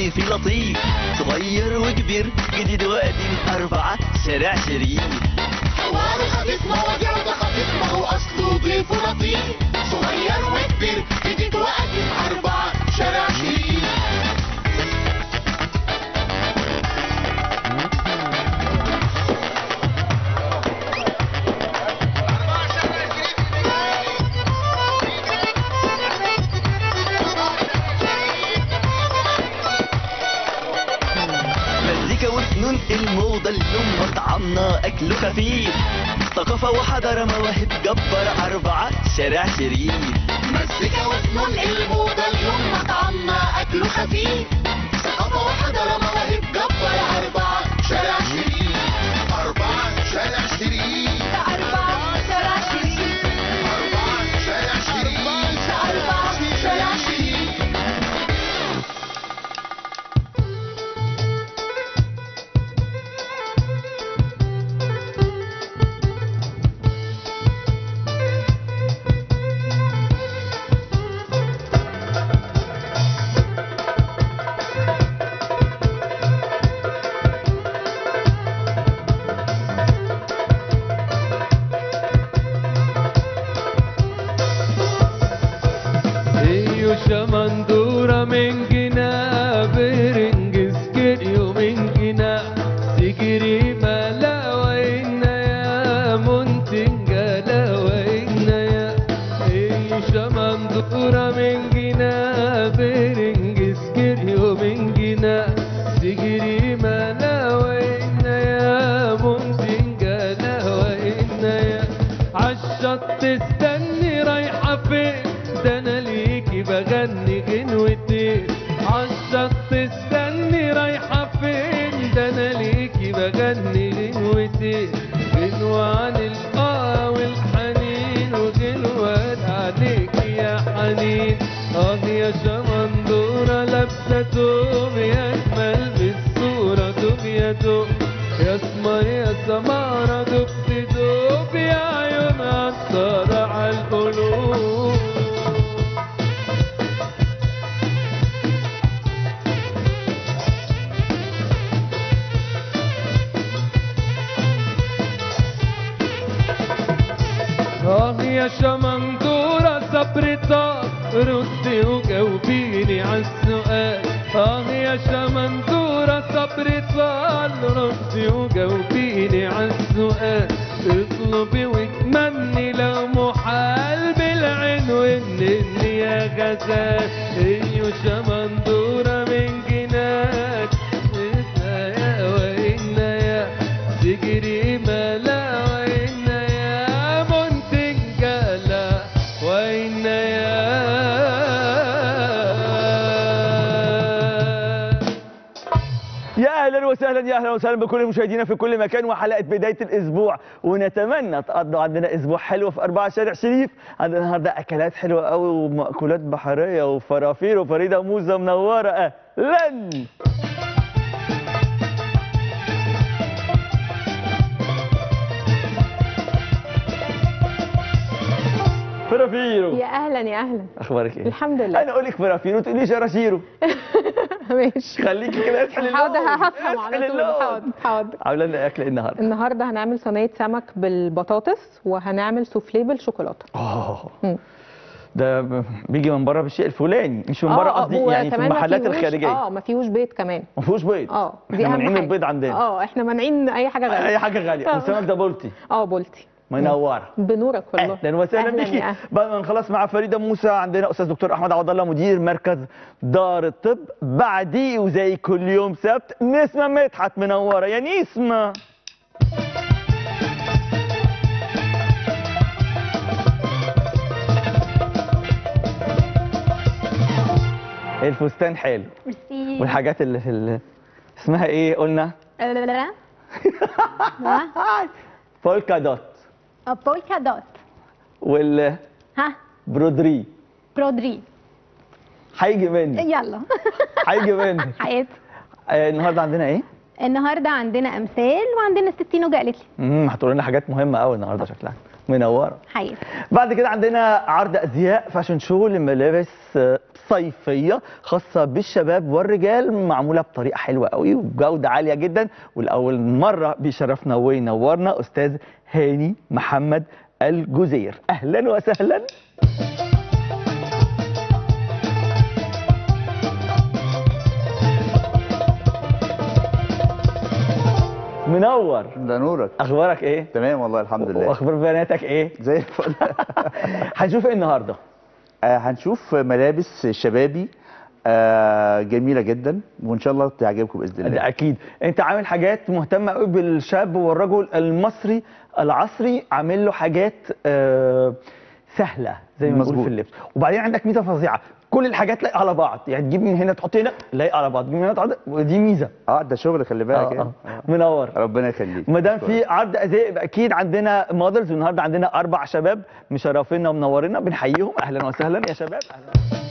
صيفي لطيف صغير وكبير جديد وقديم أربعة شارع شريف حوار خفيف مواضيع خفيف ما هو اصله ضيف لطيف صغير وكبير جديد وقديم اربعه شارع شريف مزيكا وفنون الموضة اليوم مطعمنا أكله خفيف ثقافة وحضارة مواهب جبار أربعة شارع شريف مزيكا وفنون الموضة اليوم مطعمنا أكله خفيف ثقافة وحضارة مواهب جبار أربعة شارع شريف أربعة شارع شريف أربعة شارع شريف أربعة شارع شريف أربعة شارع شريف Iyo şamandura mengina Berengiz geliyor mengina Sigiri malawa inna ya Muntinga lawa inna ya Iyo şamandura mengina Berengiz geliyor mengina Sigiri malawa inna ya Muntinga lawa inna ya عالشط استني رايحة فين ده انا ليكي بغني غنوتين عالشط استني رايحة فين ده انا ليكي بغني غنوتين غنوة عن القاء والحنين وغنوة عليك يا حنين اه يا شمندورة لابسة توب يا اجمل بالصورة دوب يا دوب يا اسمر يا سمارة دبت دوب يا عيون عطارة عالقلوب آه يا شمندورة صبري طال ردي وجاوبيني عالسؤال آه يا شمندورة صبري طال ردي وجاوبيني عالسؤال اطلبي واتمني لو محال بالعين والنني يا غزال ايو شمندورة من جناك يا وإنا يا تجري ملا وإنا يا منتجلا وإنا يا يا اهلا وسهلا يا اهلا وسهلا بكل مشاهدينا في كل مكان وحلقه بدايه الاسبوع ونتمنى تقضوا عندنا اسبوع حلو في اربعه شارع شريف عندنا النهارده اكلات حلوه قوي ومأكولات بحريه وفرافير وفريده موزه منوره اهلا فرافيرو يا أهلا يا أهلا اخبارك ايه الحمد لله انا اقول لك فرافيرو ما تقوليش شراشيرو ماشي خليكي كده اصحي للون حاضر هفهم اصحي على طول للون. حاضر حاضر عامله لنا اكل ايه النهارده النهارده هنعمل صينيه سمك بالبطاطس وهنعمل سوفليه بالشوكولاته اه مم. ده ب- بيجي من بره بالشيء الفلاني مش من بره قصدي يعني في وكمان ما المحلات فيهوش- الخارجيه اه ما فيهوش بيض كمان ما فيهوش بيض اه احنا مانعين حاجة. البيض عندنا اه احنا مانعين اي حاجه غاليه اي حاجه غاليه آه. والسمك ده بولتي اه بولتي منوره بنورك والله اهلا وسهلا أهلاً بيكي يا أهلاً. بعد ما نخلص مع فريده موسى عندنا استاذ دكتور احمد عوض الله مدير مركز دار الطب بعديه وزي كل يوم سبت نسمه مدحت منوره يا نسمه الفستان حلو ميرسي والحاجات اللي في ال... اسمها ايه قلنا لا لا لا بولكا دوت بولكا دوت والبرودري ها برودري هيجي مني يلا هيجي مني حياتي آه، النهارده عندنا ايه؟ النهارده عندنا امثال وعندنا ستين وجا قالت لي امم هتقول لنا حاجات مهمه قوي النهارده شكلها منوره حقيقي بعد كده عندنا عرض ازياء فاشن شو لملابس آه، صيفيه خاصه بالشباب والرجال معموله بطريقه حلوه قوي وبجوده عاليه جدا والاول مره بيشرفنا وينورنا استاذ هاني محمد الجزير اهلا وسهلا منور ده نورك اخبارك ايه تمام والله الحمد لله واخبار بناتك ايه زي الفل هنشوف ايه النهارده آه، هنشوف ملابس شبابي آه، جميله جدا وان شاء الله تعجبكم باذن ده الله اكيد انت عامل حاجات مهتمه قوي بالشاب والرجل المصري العصري عامل له حاجات آه، سهله زي ما بنقول مظبوط. في اللبس وبعدين عندك ميزه فظيعه كل الحاجات لايقه على بعض يعني تجيب من هنا تحط هنا لايقه على بعض تجيب من هنا تحط ودي ميزه اه ده شغل خلي بالك آه، يعني. آه. منور ربنا يخليك ما دام في عرض ازياء يبقى اكيد عندنا مودلز والنهارده عندنا اربع شباب مشرفينا ومنورينا بنحييهم اهلا وسهلا يا شباب أهلا.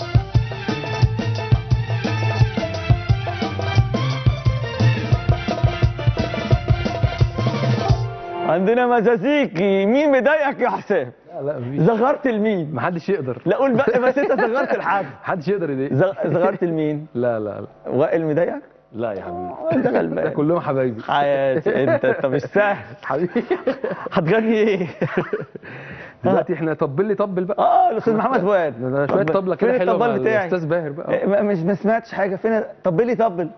عندنا مزازيكي مين مضايقك يا حسام لا مفيش زغرت لمين محدش يقدر لا قول بقى بس انت زغرت لحد محدش يقدر يضايق زغ- زغرت لمين لا لا لا وائل مضايقك لا يا حبيبي انت ده غلبان كلهم حبايبي حياتي انت انت مش سهل حبيبي هتغني ايه دلوقتي احنا طبل لي طبل بقى اه الاستاذ محمد فؤاد ده انا شويه طب- طبله كده فين حلوه مع الطبال بتاعي الاستاذ باهر بقى إيه، ما- مش ما سمعتش حاجه فين طبلي طبل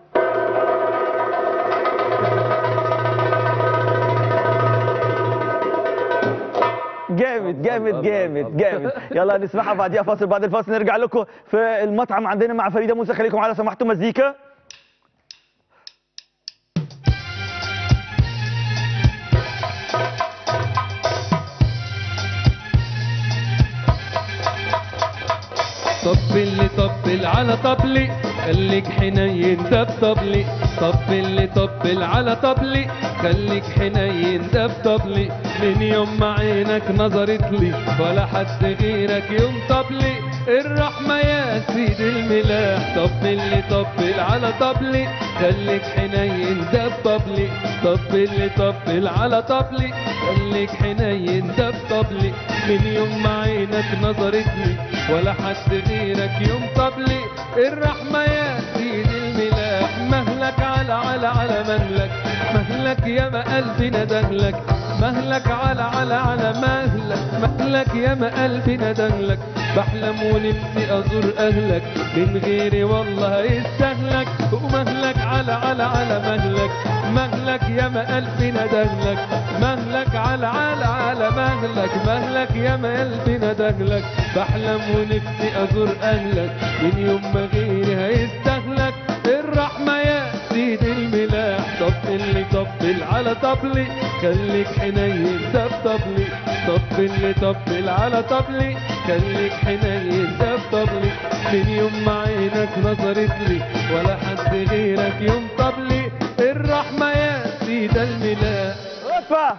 جامد جامد الله، جامد الله. جامد يلا نسمعها بعديها فاصل بعد الفاصل نرجع لكم في المطعم عندنا مع فريده موسى خليكم على سماحته مزيكا طبل لي طبل على طبلي خليك حنين ده بطبلي طبل لي طبل على طبلي خليك حنين ده بطبلي من يوم ما عينك نظرت لي ولا حد غيرك يوم طبلي الرحمة يا سيد الملاح طبل لي طبل على طبلي خليك حنين ده بطبلي طبل لي طبل على طبلي خليك حنين ده بطبلي من يوم ما عينك نظرت لي ولا حد غيرك يوم طبلي الرحمة يا سيد الملاح مهلك على على على مهلك مهلك يا ما قلبي ندهلك مهلك على على على مهلك مهلك يا ما قلبي ندهلك بحلم ونفسي ازور اهلك من غيري والله يستهلك ومهلك على على على مهلك مهلك يا ما قلبي ندهلك مهلك على على على مهلك مهلك يا ما قلبي ندهلك بحلم ونفسي ازور اهلك من يوم ما غيري هيستهلك الرحمة يا سيد الملاح طبل لي طبل على طبلي خليك حنين ده بطبلي طبل لي طبل على طبلي خليك حنين ده بطبلي من يوم ما عينك نظرت لي ولا حد غيرك يوم طبلي الرحمة يا سيد الملاح اوبا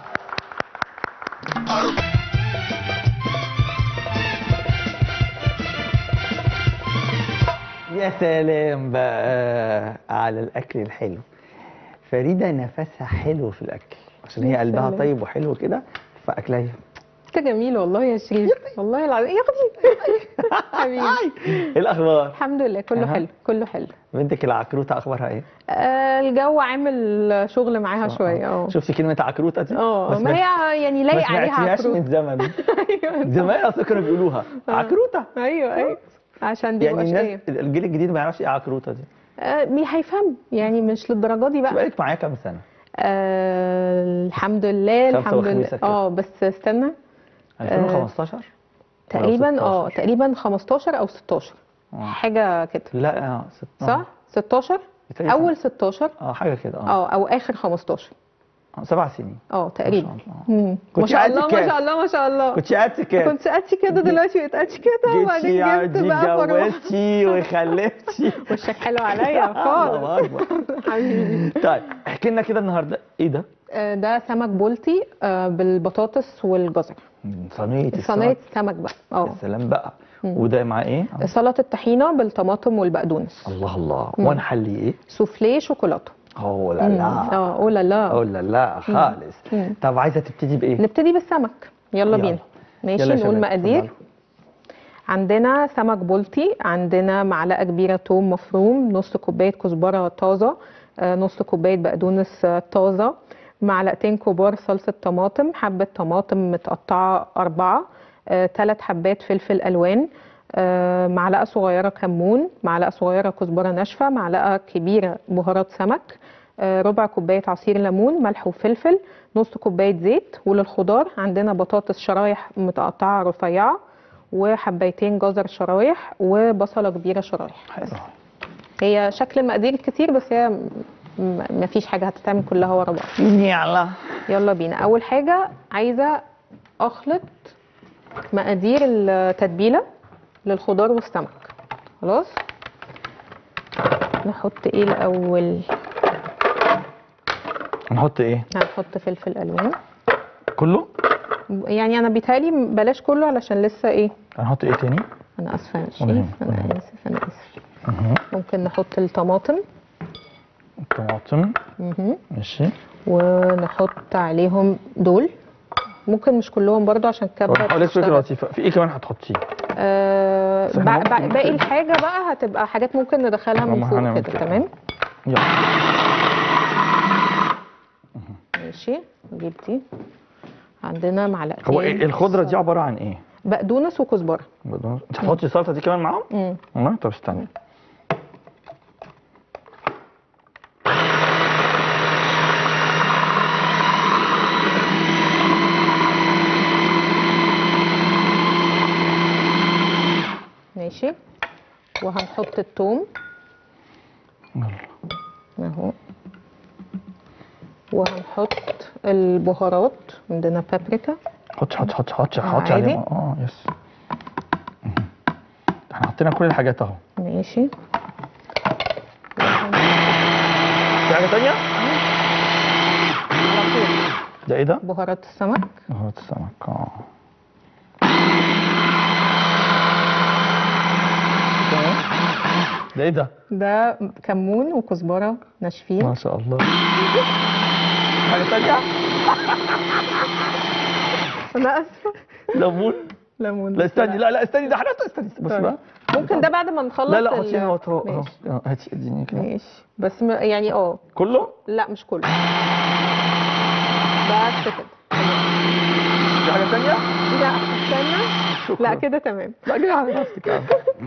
يا سلام بقى على الاكل الحلو فريده نفسها حلو في الاكل عشان هي يا قلبها سلام. طيب وحلو كده فاكلها انت جميل والله يا شريف والله العظيم يا اختي حبيبي ايه الاخبار الحمد لله كله أها. حلو كله حلو بنتك العكروته اخبارها ايه آه الجو عامل شغل معاها شويه اه شفتي كلمه عكروته دي اه ما هي يعني ما لايق عليها سمعتيهاش من عفروت زمن ايوه زمان اصلا كانوا بيقولوها عكروته ايوه ايوه عشان دي يعني يعني الناس الجيل الجديد ما يعرفش ايه عكروته دي آه مي هيفهم يعني مش للدرجه دي بقى بقالك معايا كام سنه آه الحمد لله خمسة الحمد لله وخميسة كده. اه بس استنى 2015 تقريبا اه 16. تقريبا 15 او 16 آه. حاجه كده لا اه ست- صح 16 بيتهيألي اول 16 اه حاجه كده اه اه او اخر 15 آه، سبع سنين اه تقريبا ما شاء الله. مم. ما كنت شاء قد الله كام؟ ما شاء الله ما شاء الله كنت قد كام؟ كنت قد كده دلوقتي بقيت قد كده وبعدين جيتي جبت عادي بقى فروح جوزتي وخلفتي وشك حلو عليا الله خالص اكبر حبيبي طيب احكي لنا كده النهارده ايه ده؟ آه، ده سمك بولتي آه، بالبطاطس والجزر صينيه صينيه السمك. سمك بقى يا اه سلام بقى وده مع ايه؟ سلطه طحينه بالطماطم والبقدونس الله الله ونحلي ايه؟ سوفليه شوكولاته اوه لا مم. لا اه اوه لا لا اوه لا لا خالص مم. طب عايزه تبتدي بايه؟ نبتدي بالسمك يلا يلا. بينا ماشي يلا يا نقول شباب، مقادير اتفضلوا. عندنا سمك بلطي عندنا معلقه كبيره توم مفروم نص كوبايه كزبره طازه آه، نص كوبايه بقدونس آه، طازه معلقتين كبار صلصه طماطم حبه طماطم متقطعه اربعه ثلاث حبات فلفل الوان آه، معلقه صغيره كمون معلقه صغيره كزبره ناشفه معلقه كبيره بهارات سمك آه، ربع كوبايه عصير ليمون ملح وفلفل نص كوبايه زيت وللخضار عندنا بطاطس شرايح متقطعه رفيعه وحبايتين جزر شرايح وبصله كبيره شرايح حلو هي شكل المقادير كتير بس هي م- م- مفيش حاجه هتتعمل كلها ورا بعض يلا يلا بينا اول حاجه عايزه اخلط مقادير التتبيله للخضار والسمك خلاص نحط ايه الاول نحط ايه هنحط فلفل الوان كله يعني انا بيتهيألي بلاش كله علشان لسه ايه هنحط ايه تاني انا اسفه يا مهم، شريف انا مهم. اسف انا اسف ممكن نحط الطماطم طماطم مهم. ماشي ونحط عليهم دول ممكن مش كلهم برضو عشان طب كبه هقول لك فكره تشتغل. لطيفه في ايه كمان هتحطيه آه بس إحنا بع- بع- ممكن- باقي الحاجه بقى هتبقى حاجات ممكن ندخلها من طب ما فوق هنعمل كده كده. تمام يلا ماشي نجيب دي عندنا معلقتين هو ايه الخضره دي عباره عن ايه بقدونس وكزبره بدون- انت هتحطي السلطه دي كمان معاهم مم. والله طب استني ماشي وهنحط الثوم يلا اهو وهنحط البهارات عندنا بابريكا حطي حطي حطي حطي آه، حطي عادي؟ عليهم اه يس مهم. احنا حطينا كل الحاجات اهو ماشي في حاجه تانية على طول ده ايه ده بهارات السمك بهارات السمك اه تمام. ده ايه ده ده كمون وكزبره ناشفين ما شاء الله حاجه تانية انا اسفه ليمون ليمون لا استني لا لا استني ده حاجه استني بص طيب. بقى ممكن ده بعد ما نخلص لا لا ال- حطيها اهو اهو اهو ماشي اه، هاتي اديني كده ماشي بس م... يعني اه كله لا مش كله بس كده في حاجه تانية لا استنى شكرا لا كده تمام لا جاي على نفسك يا عم.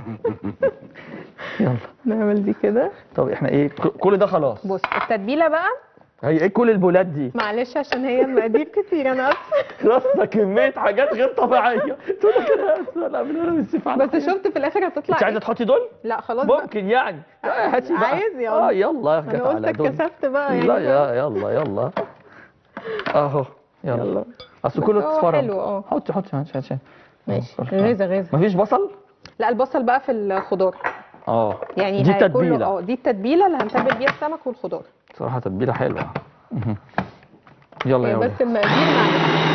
يلا نعمل دي كده طب احنا ايه ك- كل ده خلاص بص التتبيله بقى هي ايه كل البولات دي معلش عشان هي المقادير كتير انا اسفه رصنا كميه حاجات غير طبيعيه تقول لك انا اسفه لا من انا السيف على بس شفت في الاخر هتطلع انت عايزه إيه؟ تحطي دول لا خلاص بقى ممكن يعني آه، هاتي بقى عايز يلا. اه يلا انا جت قلت على دول اتكسفت بقى يعني لا يا يلا يلا اهو يلا يلا. اصل بس كله هو اتصفر حلو، اه. حطي حطي حطي حطي ماشي آه. غيزه غيزه مفيش بصل لا البصل بقى في الخضار اه يعني دي هي كله- تتبيله اه دي التتبيله اللي هنتبل بيها السمك والخضار صراحه تتبيله حلوه مهم. يلا هي يا بس ولد المقادير معلش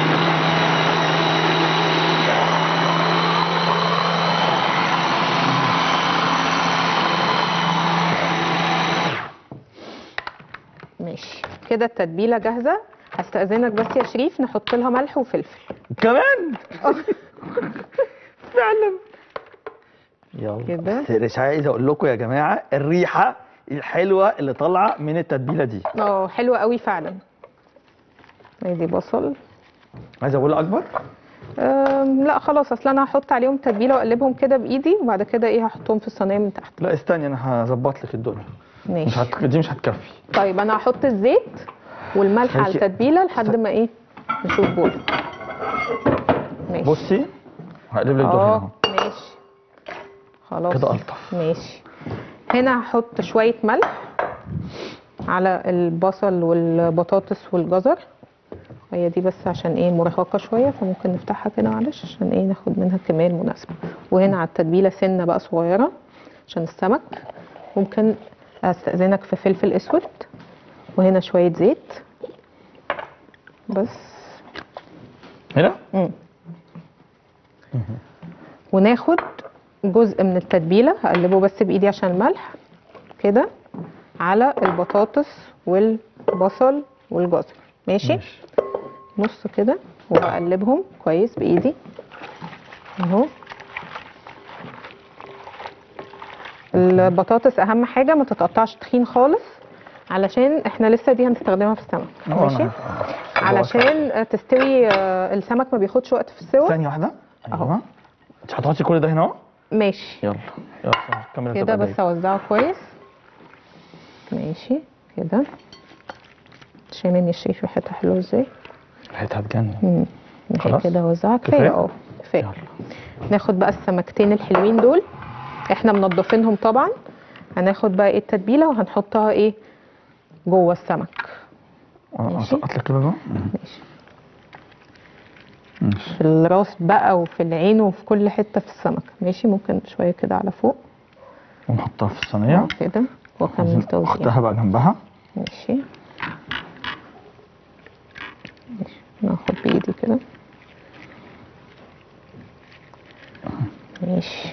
ماشي كده التتبيله جاهزه هستأذنك بس يا شريف نحط لها ملح وفلفل كمان فعلا يلا كده. بس مش عايز اقول لكم يا جماعه الريحه الحلوه اللي طالعه من التتبيله دي اه حلوه قوي فعلا ادي بصل عايز اقول اكبر أم لا خلاص اصل انا هحط عليهم تتبيله واقلبهم كده بايدي وبعد كده ايه هحطهم في الصينيه من تحت لا استني انا هظبط لك الدنيا مش ماشي هت... دي مش هتكفي طيب انا هحط الزيت والملح على ماشي. التتبيله لحد ما ايه نشوف بول ماشي بصي هقلب لك دول هنا اه اهو ماشي خلاص كده ألطف. ماشي هنا هحط شويه ملح على البصل والبطاطس والجزر هي دي بس عشان ايه مرهقه شويه فممكن نفتحها كده معلش عشان ايه ناخد منها الكميه المناسبه وهنا على التتبيله سنه بقى صغيره عشان السمك ممكن استاذنك في فلفل اسود وهنا شويه زيت بس هنا مم. وناخد جزء من التتبيله هقلبه بس بايدي عشان الملح كده على البطاطس والبصل والجزر ماشي ماشي. نص كده وبقلبهم كويس بايدي اهو البطاطس اهم حاجه ما تتقطعش تخين خالص علشان احنا لسه دي هنستخدمها في السمك آه، ماشي أنا- علشان تستوي آه، السمك ما بياخدش وقت في السوا ثانيه واحده أهو. ايوه انت هتحطي كل ده هنا اهو ماشي يلا يلا كمل انت كده بقى بس اوزعه كويس ماشي كده شايفين الشيف ريحتها حلوه ازاي ريحتها هتجنن مم. ناحية خلاص؟ كده اوزعها كفاية؟ كفايه اه كفايه يلا ناخد بقى السمكتين الحلوين دول احنا منضفينهم طبعا هناخد بقى ايه التتبيله وهنحطها ايه جوه السمك ماشي. اسقط لك كده بقى ماشي ماشي في الراس بقى وفي العين وفي كل حته في السمك ماشي ممكن شويه كده على فوق ونحطها في الصينيه كده واكمل توزيع اختها بقى جنبها ماشي ماشي ناخد بايدي كده ماشي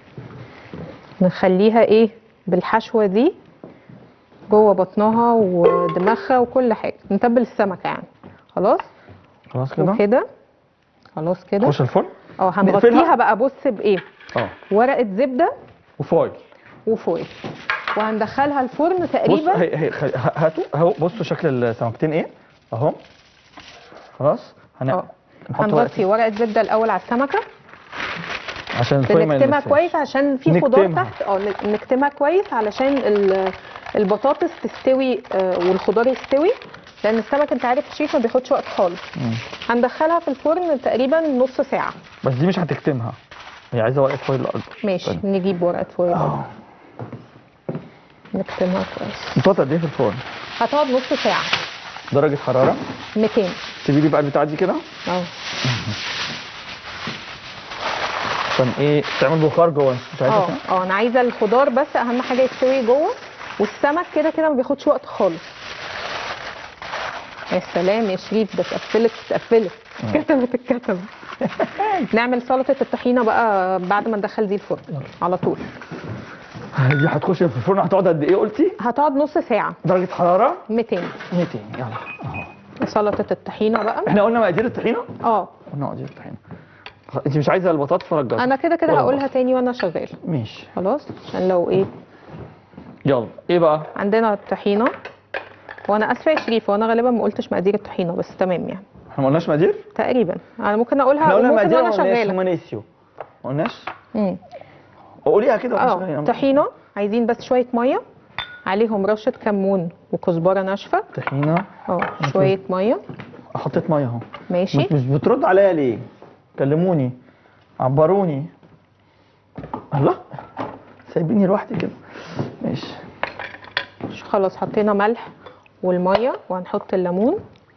نخليها ايه بالحشوة دي جوه بطنها ودماغها وكل حاجة نتبل السمكة يعني خلاص خلاص كده وكده خلاص كده خش الفرن اه نقفلها؟ هنغطيها بقى بص بايه اه ورقة زبدة وفويل وفويل وهندخلها الفرن بص تقريبا هي هي خ- ه- هاتوا اهو بصوا شكل السمكتين ايه اهو خلاص هن... اه نحط هنغطي ورقة زبدة الأول على السمكة عشان الفويل ما بنكتمها يلمسهاش. كويس عشان في خضار نكتمها. تحت اه نك- نكتمها كويس علشان ال- البطاطس تستوي آه، والخضار يستوي لان السمك انت عارف الشيف ما بياخدش وقت خالص مم. هندخلها في الفرن تقريبا نص ساعه بس دي مش هتكتمها هي عايزه ورقه فويل اكبر ماشي طيب. نجيب ورقه فويل اه نكتمها كويس بتقعد قد ايه في الفرن هتقعد نص ساعه درجه حراره 200 سيبي لي بقى البتاعه دي كده اه عشان ايه تعمل بخار جوه مش عايزه اه كده؟ اه انا عايزه الخضار بس اهم حاجه يستوي جوه والسمك كده كده ما بياخدش وقت خالص يا سلام يا شريف ده اتقفلت اتقفلت كتبت الكتب نعمل سلطه الطحينه بقى بعد ما ندخل دي الفرن على طول دي هتخش في الفرن هتقعد قد ايه قلتي هتقعد نص ساعه درجه حراره 200 200 يلا اهو سلطه الطحينه بقى احنا قلنا مقادير الطحينه اه قلنا مقادير الطحينه خ- انت مش عايزه البطاطس ولا الجزر انا كده كده ولا هقولها البصل. تاني وانا شغاله ماشي خلاص عشان لو ايه يلا ايه بقى عندنا الطحينه وانا اسفه يا شريف وانا غالبا ما قلتش مقادير الطحينه بس تمام يعني احنا ما قلناش مقادير تقريبا انا ممكن اقولها احنا قلنا ممكن مقادير وانا ولا قلناش شغاله هما نسيوا ما قلناش مم. قوليها كده وإحنا اه شغالين. طحينه عايزين بس شويه ميه عليهم رشه كمون وكزبره ناشفه طحينه اه شويه ميه حطيت ميه اهو ماشي مش مش بترد عليا ليه كلموني عبروني الله سايبيني لوحدي كده ماشي خلاص حطينا ملح والميه وهنحط الليمون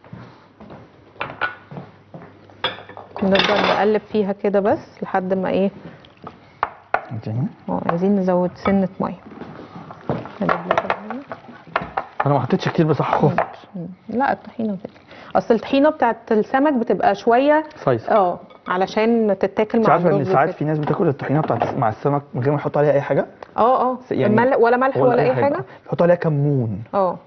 نفضل نقلب فيها كده بس لحد ما ايه تاني اه عايزين نزود سنه ميه هنقلب كده. انا ما حطيتش كتير بس خفت مم. لا الطحينه كده اصل الطحينه بتاعت السمك بتبقى شويه صيص اه علشان تتاكل انت مع عارفه ان الرز ساعات وكده. في ناس بتاكل الطحينه بتاعت مع السمك من غير ما يحطوا عليها اي حاجه اه اه يعني مل... ولا ملح ولا, اي حاجه يحطوا عليها كمون اه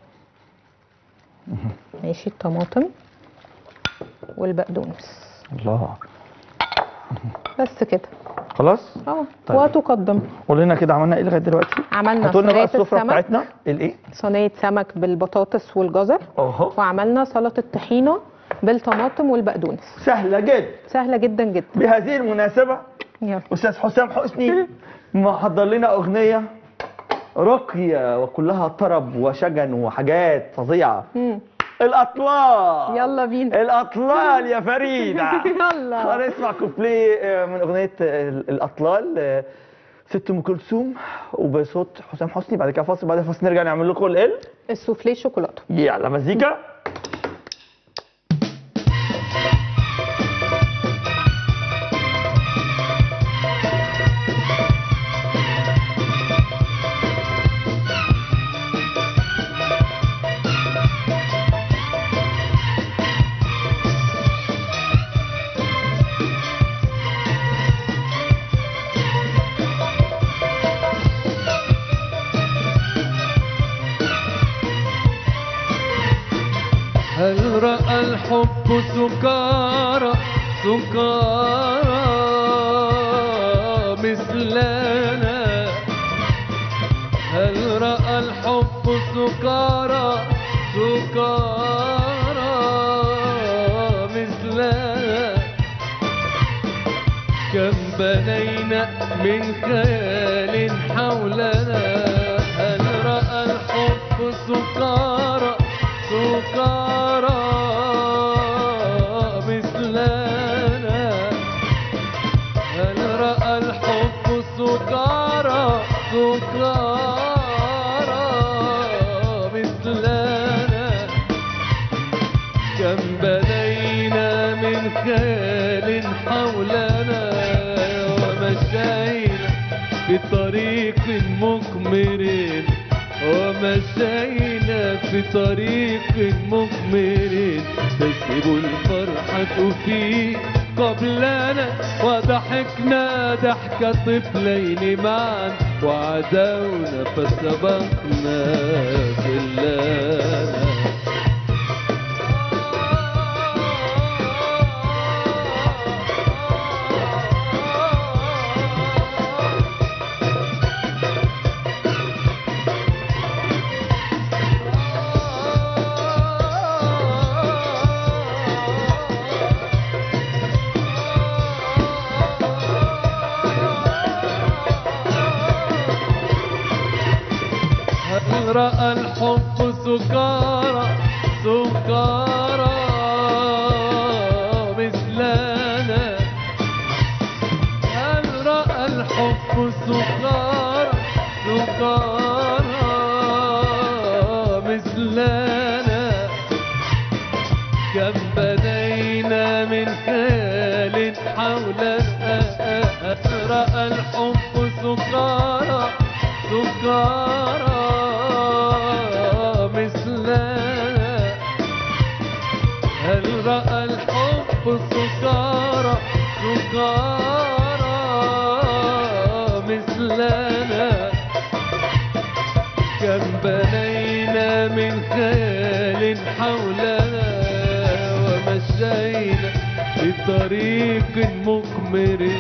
ماشي الطماطم والبقدونس الله بس كده خلاص اه طيب. وتقدم قول لنا كده عملنا ايه لغايه دلوقتي عملنا هاتوا لنا بقى صينيه السفره السمك بتاعتنا الايه صينيه سمك بالبطاطس والجزر اهو وعملنا سلطه طحينه بالطماطم والبقدونس سهله جدا سهله جدا جدا بهذه المناسبه يلا استاذ حسام حسني محضر لنا اغنيه راقيه وكلها طرب وشجن وحاجات فظيعه مم. الاطلال يلا بينا الاطلال يا فريده يلا هنسمع كوبليه آه، من اغنيه آه، الاطلال آه، ست ام كلثوم وبصوت حسام حسني بعد كده فاصل بعد الفاصل نرجع نعمل لكم ال السوفليه شوكولاته يلا مزيكا الحب سكارى سكارى مثلنا هل رأى الحب سكارى سكارى مثلنا كم بنينا من خيال حولنا هل رأى الحب سكارى سكارى مثلنا هل رأى الحب سكارى سكارى مثلنا كم بنينا من خيال حولنا ومشينا بطريق مكمر ومشينا في طريق مكمر تسب الفرحة فيه قبلنا وضحكنا ضحك طفلين معا وعدونا فسبقنا كلنا هل رأى الحب سكارى سكارى مثلنا هل رأى الحب سكارى سكارى مثلنا كم بنينا من خيال حولنا رأى الحب سكارى سكارى مثلنا هل رأى الحب سكارى سكارى مثلنا كم بنينا من خيال حولنا ومشينا بطريق مكمر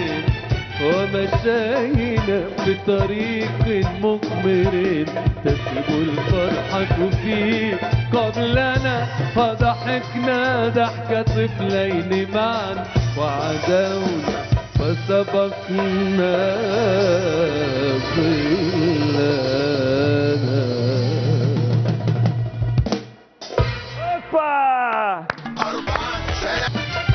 ومشينا بطريق مكمر تسب الفرحة فيه قبلنا فضحكنا ضحك طفلين معا وعدونا فسبقنا كلنا اوبا أربعة شارع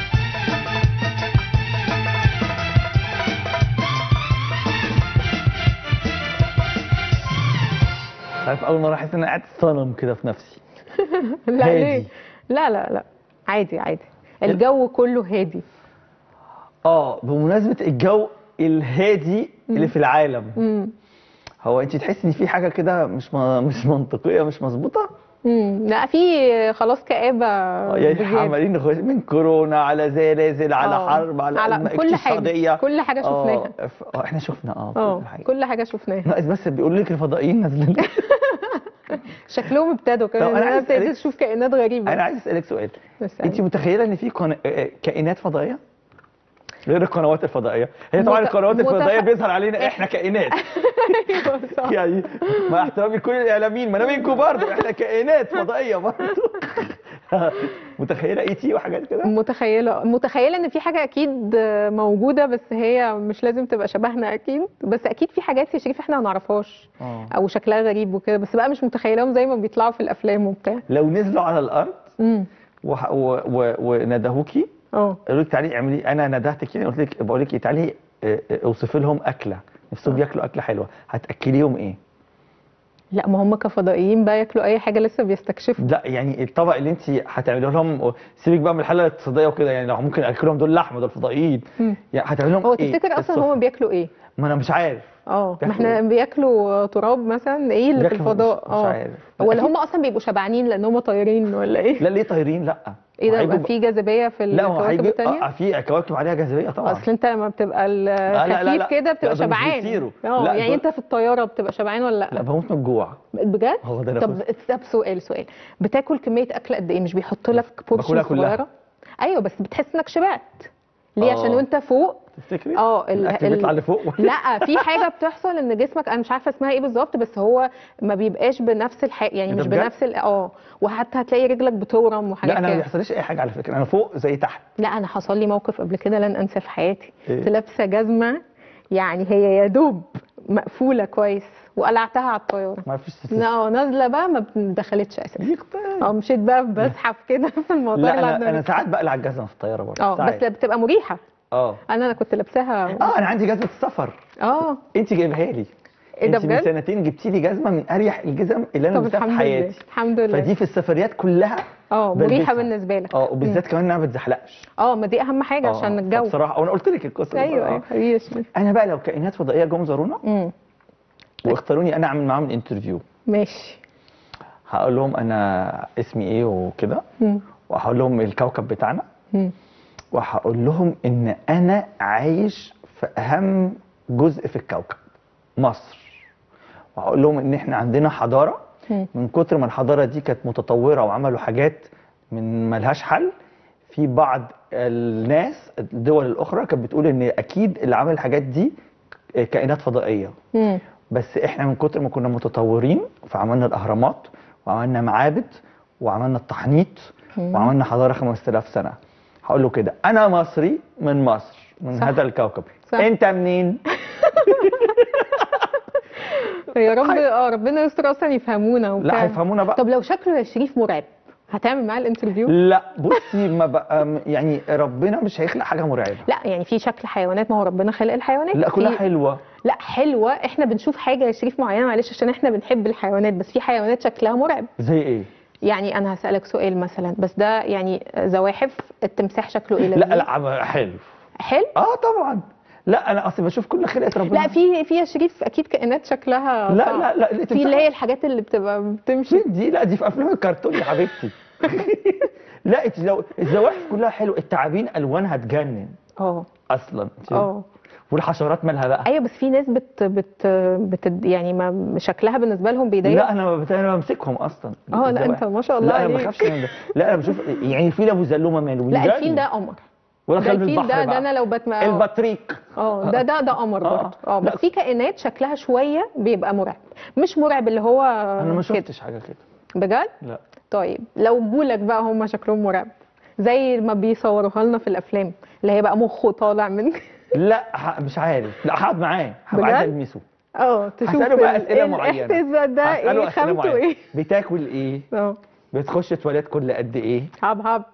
عارف اول مره احس ان انا قاعد صنم كده في نفسي لا هادي. ليه لا لا لا عادي عادي الجو كله هادي اه بمناسبه الجو الهادي اللي في العالم امم هو انت تحسي ان في حاجه كده مش م... مش منطقيه مش مظبوطه امم لا في خلاص كآبة يعني بزيادة. عمالين نخش من كورونا على زلازل على آه. حرب على, على أزمة كل حاجة اقتصاديه كل حاجة شفناها اه ف- آه، احنا شفنا اه اه كل حاجه كل حاجة شفناها ناقص بس بيقول لك الفضائيين نازلين شكلهم ابتدوا طب كده أنا انا عايز ابتديت أسألك- اشوف كائنات غريبة انا عايز اسالك سؤال بس انت متخيله ان في قنا... آه، كائنات فضائيه غير القنوات الفضائيه هي طبعا مت- القنوات متخ- الفضائيه بيظهر علينا احنا كائنات ايوه صح يعني مع احترامي لكل الاعلاميين ما انا منكم برضه احنا كائنات فضائيه برضه متخيله اي تي وحاجات كده متخيلة متخيلة ان في حاجة اكيد موجودة بس هي مش لازم تبقى شبهنا اكيد بس اكيد في حاجات يا شريف احنا ما نعرفهاش اه او شكلها غريب وكده بس بقى مش متخيلاهم زي ما بيطلعوا في الافلام وبتاع لو نزلوا على الارض امم وح- و- و- وندهوكي اه قالوا لك تعالي اعملي انا ندهتك كده قلت لك بقول لك إيه، تعالي اه، اه، اوصفي لهم اكله نفسهم بياكلوا اكله حلوه هتاكليهم ايه؟ لا ما هم كفضائيين بقى ياكلوا اي حاجة لسه بيستكشفوا لا يعني الطبق اللي انت هتعمليه لهم سيبك بقى من الحاله الاقتصاديه وكده يعني لو ممكن اكلهم دول لحمه دول فضائيين مم. يعني هتعملي لهم هو ايه؟ تفتكر اصلا السفرة؟ هم بياكلوا ايه ما انا مش عارف اه ما بياكلوا احنا إيه؟ بياكلوا تراب مثلا ايه اللي في بياكلوا الفضاء مش, مش اه عارف ولا أكيد- هم اصلا بيبقوا شبعانين لان هم طايرين ولا ايه لا ليه طايرين لا ايه ده هيجوا يبقى في جاذبيه في لا هو الكواكب هيجي التانية اه في كواكب عليها جاذبيه طبعا اصل انت لما بتبقى لا، لا، لا. الخفيف كده لا، بتبقى دول مش شبعان بيطيروا. اه لا، يعني دول- انت في الطياره بتبقى شبعان ولا لا لا بموت من الجوع بجد هو ده أنا طب طب سؤال سؤال بتاكل كميه اكل قد ايه مش بيحط لك باكلها بورشن كلها. صغيره ايوه بس بتحس انك شبعت ليه آه. عشان وانت فوق تفتكري اه ال- الاكل ال- بيطلع لفوق لا في حاجه بتحصل ان جسمك انا مش عارفه اسمها ايه بالظبط بس هو ما بيبقاش بنفس الحاجه يعني إيه ده مش بجد؟ بنفس ال- اه وحتى هتلاقي رجلك بتورم وحاجات لا انا ما كده بيحصليش اي حاجه على فكره انا فوق زي تحت لا انا حصل لي موقف قبل كده لن انساه في حياتي إيه؟ كنت لابسه جزمه يعني هي يا دوب مقفوله كويس وقلعتها على الطياره ما فيش لا نازله بقى ما دخلتش اساسا يختار. اه مشيت بقى بزحف كده في المطار لا لحد انا ما انا جيت. ساعات بقلع الجزمه في الطياره برضه اه ساعات. بس بتبقى مريحه اه انا انا كنت لابساها اه انا عندي جزمه السفر اه انت جايبها لي ايه ده انت من بجد؟ سنتين جبتي لي جزمه من اريح الجزم اللي انا طب لبستها في الحمد لله حياتي الحمد لله فدي في السفريات كلها اه بلبسها. مريحه بالنسبه لك اه وبالذات كمان انها ما بتزحلقش اه ما دي اهم حاجه آه، عشان الجو بصراحه وانا قلت لك القصه دي ايوه بقى. ايوه حبيبي يا شريف. انا بقى لو كائنات فضائيه جم زارونا امم واختاروني انا اعمل معاهم الانترفيو ماشي هقول لهم انا اسمي ايه وكده مم. وهقول لهم الكوكب بتاعنا مم. وهقول لهم ان انا عايش في اهم جزء في الكوكب مصر وهقول لهم ان احنا عندنا حضاره مم. من كتر ما الحضاره دي كانت متطوره وعملوا حاجات من ملهاش حل في بعض الناس الدول الاخرى كانت بتقول ان اكيد اللي عمل الحاجات دي كائنات فضائيه مم. بس احنا من كتر ما كنا متطورين فعملنا الاهرامات وعملنا معابد وعملنا التحنيط وعملنا حضاره 5000 سنه هقول له كده انا مصري من مصر من صح. هذا الكوكب صح. انت منين يا رب اه ربنا يستر اصلا يفهمونا وبتاع. لا هيفهمونا بقى طب لو شكله يا شريف مرعب هتعمل معاه الانترفيو؟ لا بصي ما بقى يعني ربنا مش هيخلق حاجه مرعبه لا يعني في شكل حيوانات ما هو ربنا خلق الحيوانات لا كلها في- حلوه لا حلوه احنا بنشوف حاجه يا شريف معينه معلش عشان احنا بنحب الحيوانات بس في حيوانات شكلها مرعب زي ايه يعني انا هسالك سؤال مثلا بس ده يعني زواحف التمساح شكله ايه لا لذيذ؟ لا حلو حلو اه طبعا لا انا اصل بشوف كل خلقه ربنا لا في في يا شريف اكيد كائنات شكلها لا صعب. لا لا اللي في اللي هي الحاجات اللي بتبقى بتمشي فين دي لا دي في افلام الكرتون يا حبيبتي لا انت لو الزواحف كلها حلو التعابين الوانها تجنن اه اصلا اه والحشرات مالها بقى ايوه بس في ناس بت بت, بت يعني ما شكلها بالنسبه لهم بيضايق لا انا ما بت- انا بمسكهم اصلا اه لا الزواحف. انت ما شاء الله لا انا ما عليك. بخافش من ده لا انا بشوف يعني الفيل ابو زلومه ماله لا بيجنن. الفيل ده قمر ولا ده خلف الفيل البحر ده بقى. ده انا لو بتم البطريق اه ده ده ده قمر آه. برضه اه لا. بس في كائنات شكلها شويه بيبقى مرعب مش مرعب اللي هو انا ما كده. شفتش حاجه كده بجد لا طيب لو جولك بقى هم شكلهم مرعب زي ما بيصوروها لنا في الافلام اللي هي بقى مخه طالع من لا ح- مش عارف لا هقعد معاه هبقى بجد؟ عايز المسه اه تشوف هسأله بقى ال- اسئله معينه الاحساس ده هسأله ايه أسئلة خامته معينة. ايه بتاكل ايه اه بتخش تواليت كل قد ايه هب هب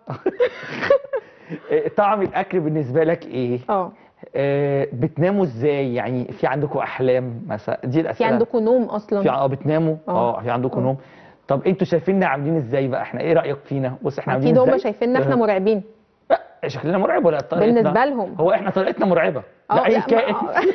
إيه، طعم الاكل بالنسبه لك ايه اه آه، بتناموا ازاي يعني في عندكم احلام مثلا دي في الاسئله عندكم نوم في اصلا اه بتناموا آه. اه في عندكم آه. نوم طب انتوا شايفيننا عاملين ازاي بقى احنا ايه رايك فينا بص احنا عاملين اكيد هم ازاي شايفيننا احنا مرعبين لا شكلنا مرعب ولا طريقتنا بالنسبه لهم هو احنا طريقتنا مرعبه آه، لا اي لا، ما- كائن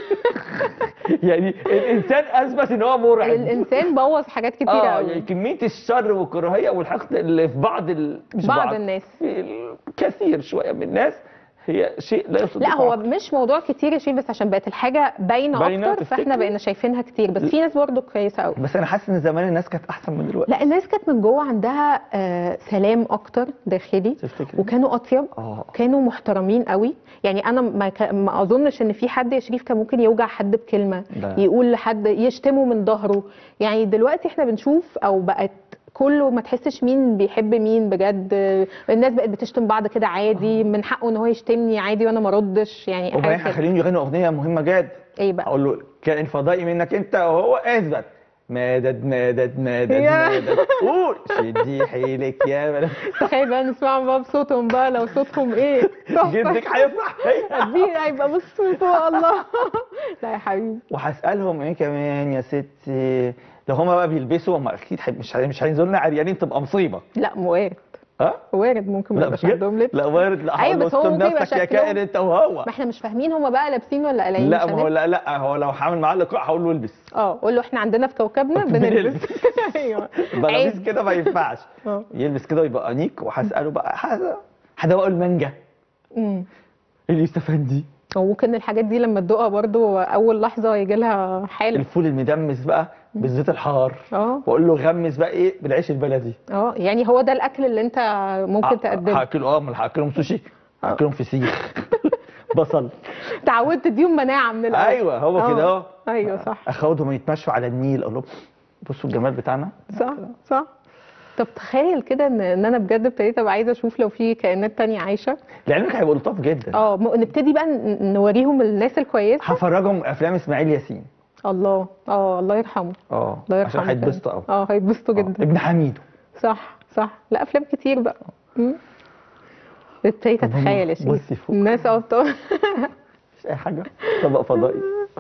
يعني الانسان اثبت ان هو مرعب الانسان بوظ حاجات كتيره اه قوي يعني كميه الشر والكراهيه والحقد اللي في بعض ال... مش بعض الناس. في الكثير شويه من الناس هي شيء لا يصدق لا هو عقل. مش موضوع كتير يا شيف بس عشان بقت الحاجه باينه باينة اكتر فاحنا تفتكري؟ بقينا شايفينها كتير بس في ناس برضو كويسه قوي بس انا حاسس ان زمان الناس كانت احسن من دلوقتي لا الناس كانت من جوه عندها آه سلام اكتر داخلي تفتكري؟ وكانوا اطيب اه كانوا محترمين قوي يعني انا ما, ك... ما اظنش ان في حد يا شريف كان ممكن يوجع حد بكلمه لا. يقول لحد يشتمه من ظهره يعني دلوقتي احنا بنشوف او بقت كله ما تحسش مين بيحب مين بجد الناس بقت بتشتم بعض كده عادي من حقه ان هو يشتمني عادي وانا ما ردش يعني وبعدين حاجه كده هخليهم يغنوا اغنيه مهمه جدا ايه بقى اقول له كائن فضائي منك انت وهو اثبت مدد مدد مدد يا. مدد قول شدي حيلك يا بلد تخيل بقى نسمعهم بقى بصوتهم بقى لو صوتهم ايه تحفة. جدك هيفرح قدين هيبقى مبسوط والله لا يا حبيبي وهسالهم ايه كمان يا ستي لو هما بقى بيلبسوا هم اكيد حي- مش هي- مش هينزلوا لنا عريانين تبقى مصيبه لا موارد اه وارد ممكن ما لا يبقاش بجد؟ عندهم لبس لا وارد لا أيوة، هقول له بس هو استر ممكن يبقى نفسك يا شكلهم- كائن انت ما وانت وهو ما احنا مش فاهمين هما بقى لابسين ولا قلعين لا مش ما هو هنفهم. لا لا هو لو هعمل معاه لقاء هقول له البس اه قول له احنا عندنا في كوكبنا بنلبس ايوه بلابيس عيب. كده ما ينفعش اه يلبس كده ويبقى انيق وهساله بقى هذا هدوقه المانجا أمم. ايه اللي يستفاد دي وممكن الحاجات دي لما تدوقها برضو اول لحظه يجي لها حاله الفول المدمس بقى بالزيت الحار اه واقول له غمس بقى ايه بالعيش البلدي اه يعني هو ده الاكل اللي انت ممكن تقدمه هاكله اه ما هاكلهم سوشي هاكلهم فسيخ بصل تعودت تديهم مناعه من الاول ايوه هو آه. كده اهو ايوه صح اخدهم يتمشوا على النيل اقول لهم بصوا الجمال بتاعنا صح صح طب تخيل كده ان ان انا بجد ابتديت ابقى عايزه اشوف لو في كائنات تانية عايشه لعلمك هيبقوا لطاف جدا اه م- نبتدي بقى ن- نوريهم الناس الكويسه هفرجهم افلام اسماعيل ياسين الله اه الله يرحمه اه الله عشان يرحمه هيتبسطوا قوي اه هيتبسطوا جدا ابن حميدو صح صح لا افلام كتير بقى مم. ابتديت طب هم- اتخيل يا شريف بصي فوق. الناس اه بتوع- مش اي حاجه طبق فضائي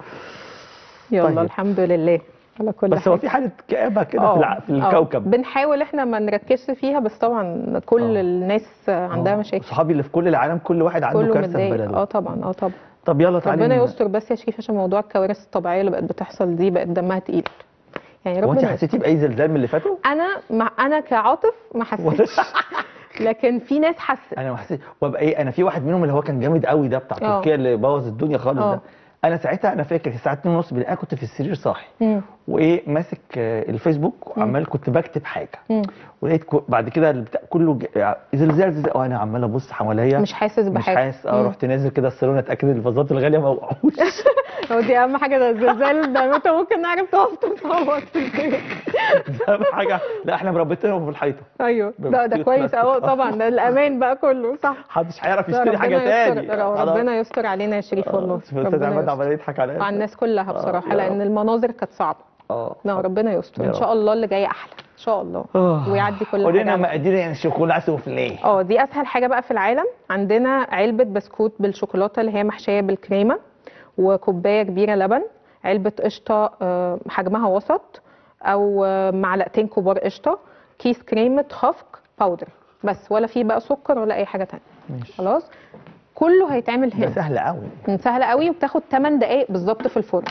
يلا طيب. الحمد لله على كل بس هو حاجه في حاله كآبه كده آه، في, الع... في آه. الكوكب بنحاول احنا ما نركزش فيها بس طبعا كل آه. الناس عندها آه. مشاكل صحابي اللي في كل العالم كل واحد عنده كله كارثه في متضايق بلده اه طبعا اه طبعا طب يلا تعالي ربنا ن- يستر بس يا شريف عشان موضوع الكوارث الطبيعيه اللي بقت بتحصل دي بقت دمها تقيل يعني هو انت ربنا حسيتي باي زلزال من اللي فاتوا؟ انا مع انا كعاطف ما حسيتش لكن في ناس حست انا ما حسيت وابقى ايه انا في واحد منهم اللي هو كان جامد قوي ده بتاع آه. تركيا اللي بوظ الدنيا خالص آه. ده انا ساعتها انا فاكر الساعه 2 ونص بالليل انا كنت في السرير صاحي مم. وايه ماسك آه، الفيسبوك وعمال كنت بكتب حاجه مم. ولقيت كو- بعد كده البتاع كله ج- زلزال زلزال وانا عمال ابص حواليا مش حاسس مش بحاجه حاسس اه مم. رحت نازل كده الصالون اتاكد ان الفازات الغاليه ما وقعوش هو دي اهم حاجه ده الزلزال ده انت ممكن نعرف تقف تصوت في البيت ده أهم حاجه لا احنا مربطينهم في الحيطه ايوه ده ده بخيوط كويس بلاستيك. اه طبعا ده الامان بقى كله صح محدش هيعرف لا، يشتري حاجه ربنا تاني يستر ربنا يستر علينا يا شريف والله استاذ ربنا عماد يستر. عمال يضحك عليا على الناس كلها بصراحه يا لان رب. المناظر كانت صعبه اه لا ربنا يستر يا ان شاء الله اللي جاي احلى ان شاء الله آه. ويعدي كل قولي حاجه لنا على خير. مقادير يعني الشوكولا سوفليه اه دي اسهل حاجه بقى في العالم عندنا علبه بسكوت بالشوكولاته اللي هي محشيه بالكريمه وكوبايه كبيره لبن علبه قشطه آه، حجمها وسط او آه، معلقتين كبار قشطه كيس كريمه خفق باودر بس ولا فيه بقى سكر ولا اي حاجه تانية ماشي خلاص كله هيتعمل ده هنا سهل قوي سهله قوي وبتاخد 8 دقائق بالظبط في الفرن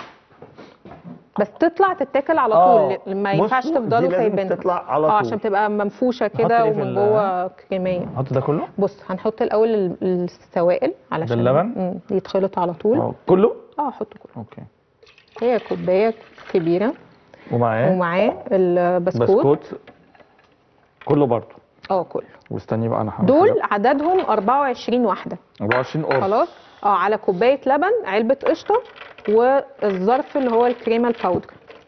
بس تطلع تتاكل على آه. طول ما ينفعش بصوا، دي تفضلوا لازم سايبينها تطلع على اه طول. عشان تبقى منفوشه نحط كده إيه في ومن ال- جوه كريميه حط ده كله بص هنحط الاول ال- السوائل علشان اللبن؟ مم، يتخلط على طول اه كله اه حط كله اوكي هي كوبايه كبيره ومعاه ومعاه البسكوت بسكوت كله برضه اه كله واستني بقى انا هعمل دول حاجة. عددهم 24 واحده 24 قرص خلاص اه على كوبايه لبن علبه قشطه والظرف اللي هو الكريمه الباودر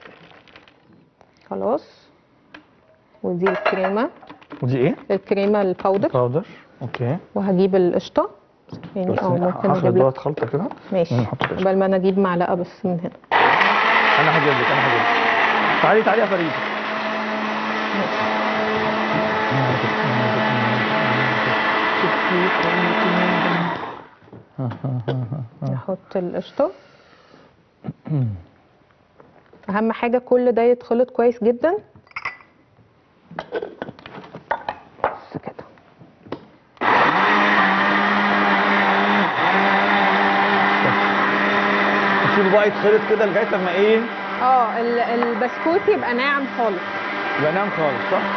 خلاص ودي الكريمه ودي ايه؟ الكريمه الباودر باودر اوكي وهجيب القشطه يعني بس اه ممكن هاخد اجيب لك دوت خلطه كده ماشي ونحط القشطة. قبل ما انا اجيب معلقه بس من هنا انا هجيب لك انا هجيب لك تعالي تعالي يا فريد نحط القشطه اهم حاجه كل ده يتخلط كويس جدا بس كده نسيبه بقى يتخلط كده لغايه لما ايه؟ اه ال- البسكوت يبقى ناعم خالص يبقى ناعم خالص صح؟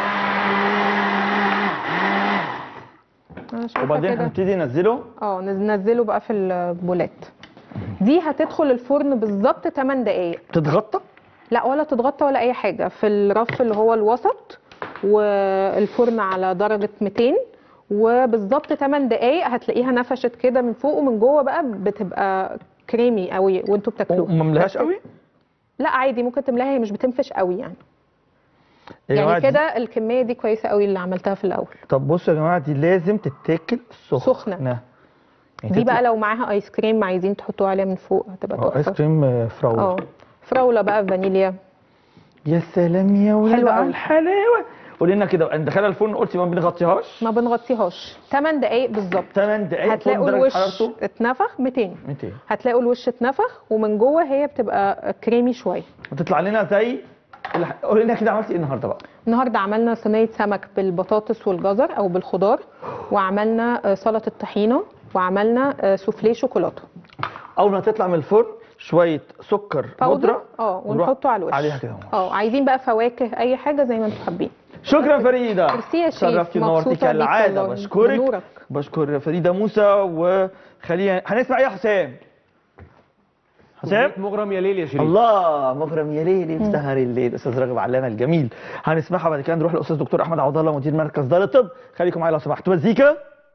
انا شايفه وبعدين كده هنبتدي ننزله اه نز- ننزله بقى في البولات دي هتدخل الفرن بالظبط 8 دقايق تتغطى لا ولا تتغطى ولا اي حاجه في الرف اللي هو الوسط والفرن على درجه 200 وبالظبط 8 دقايق هتلاقيها نفشت كده من فوق ومن جوه بقى بتبقى كريمي قوي وانتوا بتاكلوه وما ملهاش بس- قوي؟ لا عادي ممكن تملاها هي مش بتنفش قوي يعني يا جماعة يعني دي- كده الكميه دي كويسه قوي اللي عملتها في الاول طب بصوا يا جماعه دي لازم تتاكل سخنه سخنة. يعني دي تطلع- بقى لو معاها ايس كريم عايزين تحطوه عليها من فوق هتبقى اه ايس تحفه كريم آه، فراوله اه فراوله بقى فانيليا يا سلام يا ولاد حلوة على أوي. الحلاوه قولي لنا كده ندخلها الفرن قلتي ما بنغطيهاش ما بنغطيهاش 8 دقايق بالظبط 8 دقايق هتلاقوا فرن درجة الوش حرارته اتنفخ 200 200 هتلاقوا الوش اتنفخ ومن جوه هي بتبقى كريمي شويه وتطلع لنا زي الح- قولي لنا كده عملتي ايه النهارده بقى النهارده عملنا صينيه سمك بالبطاطس والجزر او بالخضار وعملنا آه، سلطه طحينه وعملنا آه، سوفليه شوكولاته اول ما تطلع من الفرن شويه سكر باودر بودره اه ونروح ونحطه على الوش عليها كده اه عايزين بقى فواكه اي حاجه زي ما انتم حابين شكرا فريده ميرسي يا شيف، شرفتي ونورتي مبسوطة بيك كالعاده والله. بشكرك بنورك. بشكر فريده موسى وخلينا هنسمع ايه يا حسام حسام مغرم يا ليل يا شريف الله مغرم يا ليلي في سهر الليل استاذ راغب علامه الجميل هنسمعها بعد كده نروح للاستاذ دكتور احمد عوض الله مدير مركز دار الطب خليكم معايا لو سمحتوا مزيكا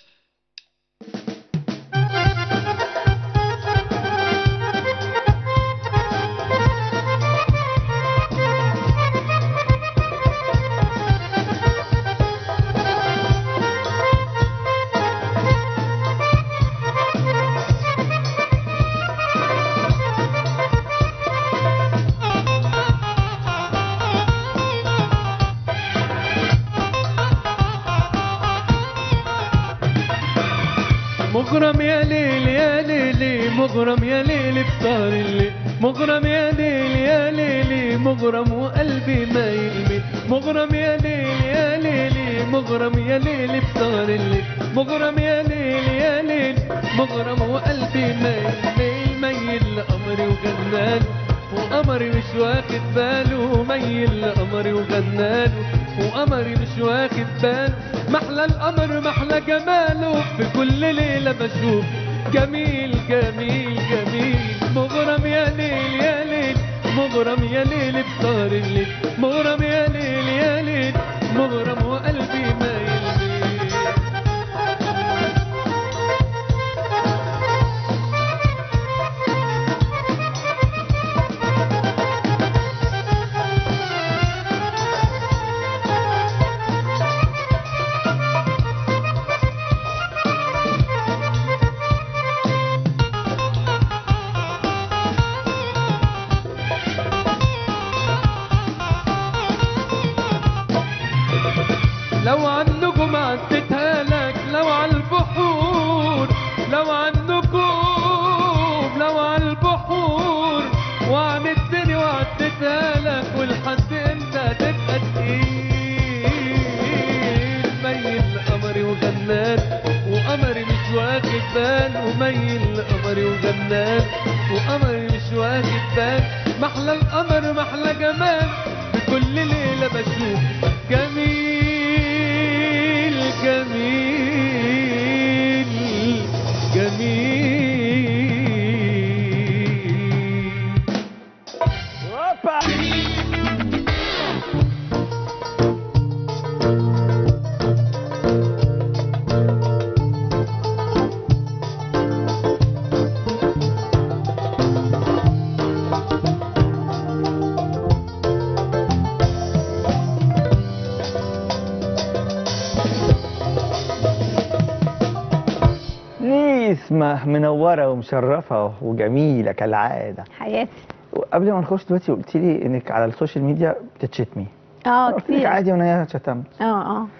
مغرم يا ليل يا ليلي مغرم يا ليل بسهر الليل مغرم يا ليل يا ليلي مغرم وقلبي ما يلمي مغرم يا ليل يا ليلي مغرم يا ليل بسهر الليل مغرم يا ليل يا ليل مغرم وقلبي ما يلمي ميل لقمري وغنان وقمري مش واخد باله ميل لقمري وغنان وقمري مش واخد باله محلى القمر محلى جماله في كل ليلة بشوف جميل جميل جميل مغرم يا ليل يا ليل مغرم يا ليل بسهر الليل مغرم يا ليل يا ليل مغرم وقلبي ما يلمي لو عندكم عدتها لك لو على البحور لو عندكم لو على البحور وعدتني وعدتها لك ولحد امتى تبقى تقيل ميل قمري وغنان وقمري مش واخد بال وميل قمري وغنان وقمري مش واخد بال محلى القمر محلى جمال بكل ليلة بشوف جميل جميل جميل هوبا نسمة منورة ومشرفة وجميلة كالعادة حياتي قبل ما نخش دلوقتي قلت لي انك على السوشيال ميديا بتتشتمي اه قلت لك كتير عادي وانا شتمت اه اه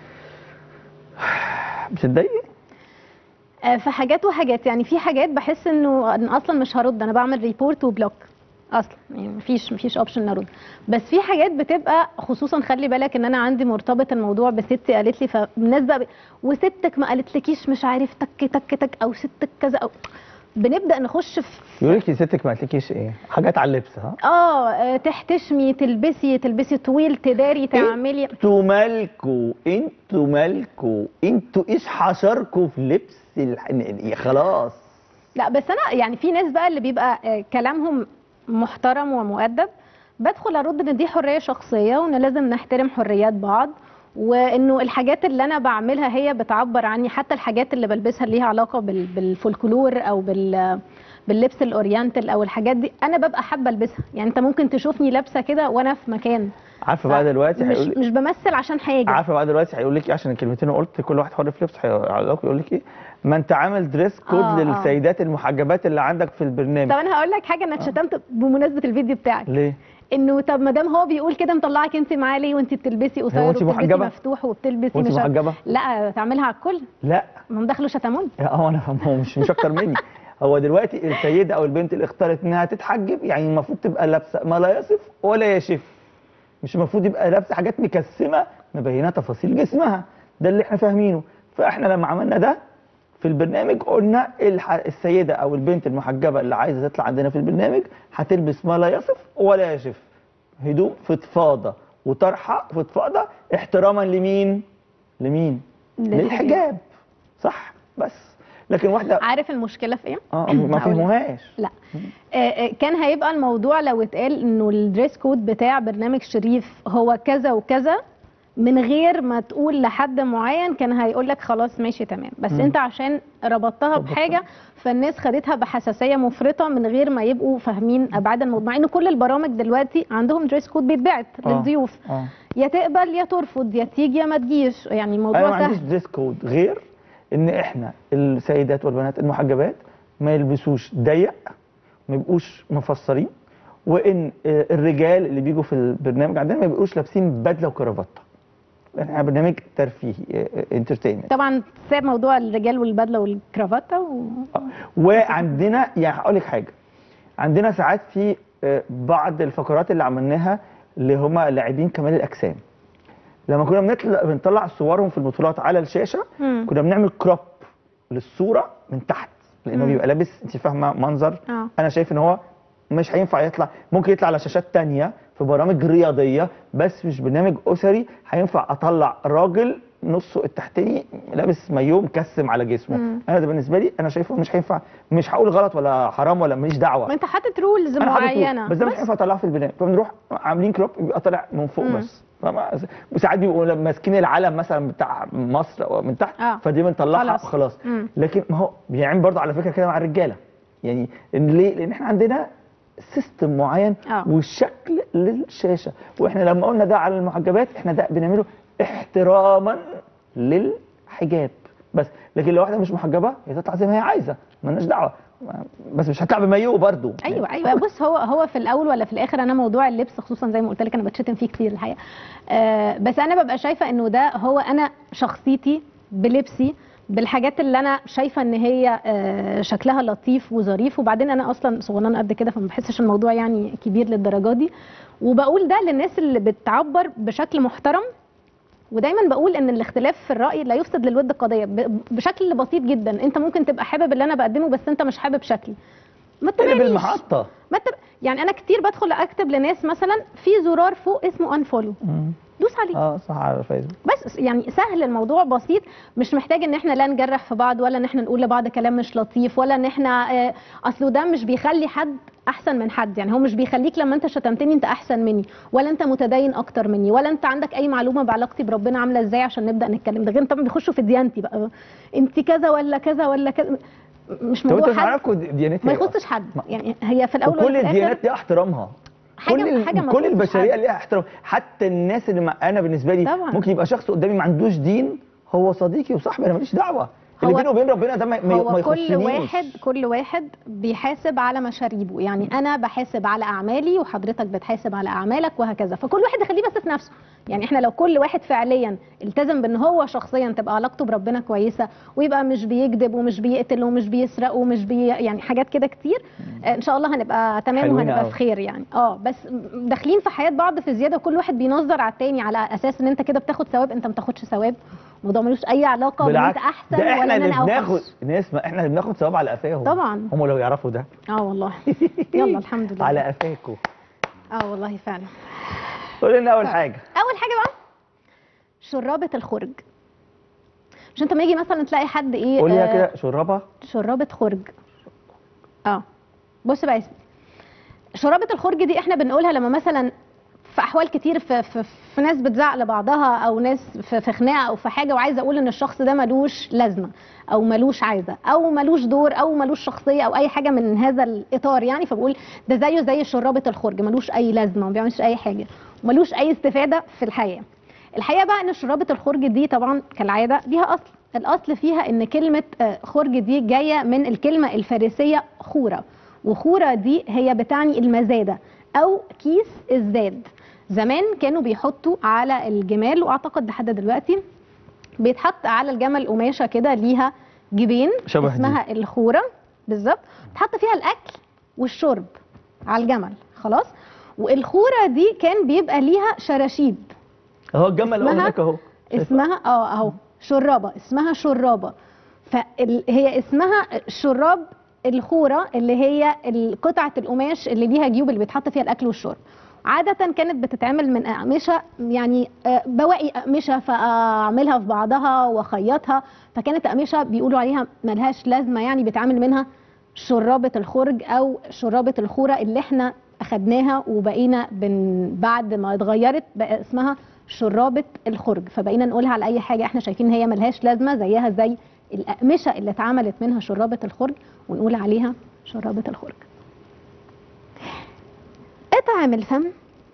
بتتضايقي؟ آه، في حاجات وحاجات يعني في حاجات بحس انه أنا اصلا مش هرد انا بعمل ريبورت وبلوك اصلا يعني مفيش مفيش اوبشن ارد بس في حاجات بتبقى خصوصا خلي بالك ان انا عندي مرتبط الموضوع بستي قالت لي فالناس بقى ب... وستك ما قالتلكيش مش عارف تك تك تك او ستك كذا او بنبدا نخش في يقول لك يا ستك ما قالتلكيش ايه؟ حاجات على اللبس ها؟ اه آه، تحتشمي تلبسي تلبسي طويل تداري تعملي انتوا مالكوا انتوا مالكوا انتوا ايش حشركوا في لبس الح... يا خلاص لا بس انا يعني في ناس بقى اللي بيبقى آه، كلامهم محترم ومؤدب بدخل ارد ان دي حريه شخصيه وان لازم نحترم حريات بعض وانه الحاجات اللي انا بعملها هي بتعبر عني حتى الحاجات اللي بلبسها اللي ليها علاقه بال- بالفولكلور او بال باللبس الاورينتال او الحاجات دي انا ببقى حابه البسها يعني انت ممكن تشوفني لابسه كده وانا في مكان عارفه بقى دلوقتي مش هيقول مش بمثل عشان حاجه عارفه بقى دلوقتي هيقول لك ايه عشان الكلمتين اللي قلت كل واحد حر في لبسه هيقول يقول لك ايه ما انت عامل دريس كود آه، آه. للسيدات المحجبات اللي عندك في البرنامج طب انا هقول لك حاجه انا اتشتمت بمناسبه الفيديو بتاعك ليه؟ انه طب ما دام هو بيقول كده مطلعك انت معاه ليه وانت بتلبسي قصير هو أنت وبتلبسي محجبة؟ مفتوح وبتلبسي وأنت مش عارف- محجبة؟ لا تعملها على الكل لا ما هم دخلوا شتموني اه انا فاهم هو مش مش اكتر مني هو دلوقتي السيده او البنت اللي اختارت انها تتحجب يعني المفروض تبقى لابسه ما لا يصف ولا يشف مش المفروض يبقى لابسه حاجات مكسمه مبينه تفاصيل جسمها ده اللي احنا فاهمينه فاحنا لما عملنا ده في البرنامج قلنا الح... السيده او البنت المحجبه اللي عايزه تطلع عندنا في البرنامج هتلبس ما لا يصف ولا يشف هدوء فضفاضه وطرحه فضفاضه احتراما لمين لمين للحجاب. للحجاب صح بس لكن واحده عارف المشكله في ايه اه ما هقول لك. فهموهاش لا آه، آه، كان هيبقى الموضوع لو اتقال انه الدريس كود بتاع برنامج شريف هو كذا وكذا من غير ما تقول لحد معين كان هيقول لك خلاص ماشي تمام بس مم. انت عشان ربطتها ربطتها. بحاجه فالناس خدتها بحساسيه مفرطه من غير ما يبقوا فاهمين ابعاد الموضوع مع ان كل البرامج دلوقتي عندهم دريس كود بيتبعت آه. للضيوف اه يا تقبل يا ترفض يا تيجي يا ما تجيش يعني الموضوع انا ما عنديش سهل دريس كود غير ان احنا السيدات والبنات المحجبات ما يلبسوش ضيق ما يبقوش مفسرين وان آه، الرجال اللي بيجوا في البرنامج عندنا ما يبقوش لابسين بدله وكرافته احنا برنامج ترفيهي انترتينمنت طبعا ساب موضوع الرجال والبدله والكرافته و... وعندنا يعني هقول لك حاجه عندنا ساعات في آه، بعض الفقرات اللي عملناها اللي هم لاعبين كمال الاجسام لما كنا بنطلع بنطلع صورهم في البطولات على الشاشه مم. كنا بنعمل كروب للصوره من تحت لانه مم. بيبقى لابس انت فاهمه منظر اه انا شايف ان هو مش هينفع يطلع ممكن يطلع على شاشات تانية في برامج رياضيه بس مش برنامج اسري هينفع اطلع راجل نصه التحتاني لابس مايوه مكسم على جسمه مم. انا ده بالنسبه لي انا شايفه مش هينفع مش هقول غلط ولا حرام ولا ماليش دعوه ما انت حاطط رولز انا حاطط معينه رول، بس ده مش هينفع اطلعه في البرنامج فبنروح عاملين كروب بيبقى طالع من فوق مم. بس فما وساعات بيبقوا لما ماسكين العلم مثلا بتاع مصر او من تحت آه. فدي بنطلعها خلاص. خلاص, خلاص. مم. لكن ما هو بيعمل برضه على فكره كده مع الرجاله يعني إن ليه لان احنا عندنا سيستم معين آه. وشكل للشاشه واحنا لما قلنا ده على المحجبات احنا ده بنعمله احتراما للحجاب بس لكن لو واحده مش محجبه هي تطلع زي ما هي عايزه مالناش دعوه بس مش هتطلع بمايوه برضه ايوه ايوه بص هو هو في الاول ولا في الاخر انا موضوع اللبس خصوصا زي ما قلت لك انا بتشتم فيه كتير الحقيقه آه بس انا ببقى شايفه انه ده هو انا شخصيتي بلبسي بالحاجات اللي انا شايفه ان هي آه شكلها لطيف وظريف وبعدين انا اصلا صغننه قد كده فما بحسش الموضوع يعني كبير للدرجه دي وبقول ده للناس اللي بتعبر بشكل محترم ودايما بقول ان الاختلاف في الراي لا يفسد للود قضيه ب- بشكل بسيط جدا انت ممكن تبقى حابب اللي انا بقدمه بس انت مش حابب شكلي ما اللي تتابعنيش. بالمحطه ما انت يعني انا كتير بدخل اكتب لناس مثلا في زرار فوق اسمه انفولو دوس عليه اه صح على الفيسبوك بس يعني سهل الموضوع بسيط مش محتاج ان احنا لا نجرح في بعض ولا ان احنا نقول لبعض كلام مش لطيف ولا ان احنا آه، اصله ده مش بيخلي حد احسن من حد يعني هو مش بيخليك لما انت شتمتني انت احسن مني ولا انت متدين اكتر مني ولا انت عندك اي معلومه بعلاقتي بربنا عامله ازاي عشان نبدا نتكلم ده غير طبعا بيخشوا في ديانتي بقى انت كذا ولا كذا ولا كذا مش طب انت موضوع مش حد عارفكم ديانتها ما ايه يخصش حد يعني هي في الاول وكل وفي الآخر الديانات ليها احترامها حاجة- كل ال- حاجة ما كل تخصش البشريه حد. ليها احترام حتى الناس اللي مع انا بالنسبه لي طبعاً. ممكن يبقى شخص قدامي ما عندوش دين هو صديقي وصاحبي انا ماليش دعوه اللي هو- بينه وبين ربنا ده ما ما- ما هو كل يخصنيش واحد كل واحد بيحاسب على مشاريبه يعني انا بحاسب على اعمالي وحضرتك بتحاسب على اعمالك وهكذا فكل واحد يخليه بس في نفسه يعني احنا لو كل واحد فعليا التزم بان هو شخصيا تبقى علاقته بربنا كويسه ويبقى مش بيكذب ومش بيقتل ومش بيسرق ومش بي يعني حاجات كده كتير آه، ان شاء الله هنبقى تمام حلوين وهنبقى أوي. في خير يعني اه بس داخلين في حياه بعض في زياده وكل واحد بينظر على التاني على اساس ان انت كده بتاخد ثواب انت ما بتاخدش ثواب الموضوع ملوش اي علاقه بان انت بالعكس احسن ده ولا احنا ان اللي انا بناخد اوحش نسمع احنا اللي بناخد ثواب على قفاهم طبعا. هم لو يعرفوا ده اه والله يلا الحمد لله على قفاكوا اه والله فعلا قول لنا اول حاجه اول حاجه بقى شرابه الخرج مش انت لما يجي مثلا تلاقي حد ايه قوليها آه، كده شربها شرابه خرج اه بص بقى يا اسمي شرابه الخرج دي احنا بنقولها لما مثلا في احوال كتير في, في, في ناس بتزعق لبعضها او ناس في, في خناقه او في حاجه وعايزه اقول ان الشخص ده ملوش لازمه او ملوش عايزه او ملوش دور او ملوش شخصيه او اي حاجه من هذا الاطار يعني فبقول ده زيه زي شرابه الخرج ملوش اي لازمه ما بيعملش اي حاجه ملوش اي استفاده في الحياه الحقيقه بقى ان شرابه الخرج دي طبعا كالعاده ليها اصل الاصل فيها ان كلمه آه، خرج دي جايه من الكلمه الفارسيه خوره وخوره دي هي بتعني المزاده او كيس الزاد زمان كانوا بيحطوا على الجمال واعتقد لحد دلوقتي بيتحط على الجمل قماشه كده ليها جيبين شبه دي. اسمها الخوره بالظبط بتحط فيها الاكل والشرب على الجمل خلاص والخوره دي كان بيبقى ليها شراشيب اهو الجمل اهو اسمها- هناك اهو اسمها اه اهو شرابه اسمها شرابه فهي اسمها شراب الخوره اللي هي ال- قطعه القماش اللي ليها جيوب اللي بيتحط فيها الاكل والشرب عادة كانت بتتعمل من أقمشة يعني آه، بواقي أقمشة فأعملها في بعضها وأخيطها فكانت أقمشة بيقولوا عليها ملهاش لازمة يعني بيتعمل منها شرابة الخرج أو شرابة الخورة اللي احنا أخدناها وبقينا بن بعد ما اتغيرت بقى اسمها شرابة الخرج فبقينا نقولها على أي حاجة احنا شايفين هي ملهاش لازمة زيها زي الأقمشة اللي اتعملت منها شرابة الخرج ونقول عليها شرابة الخرج اطعم الفم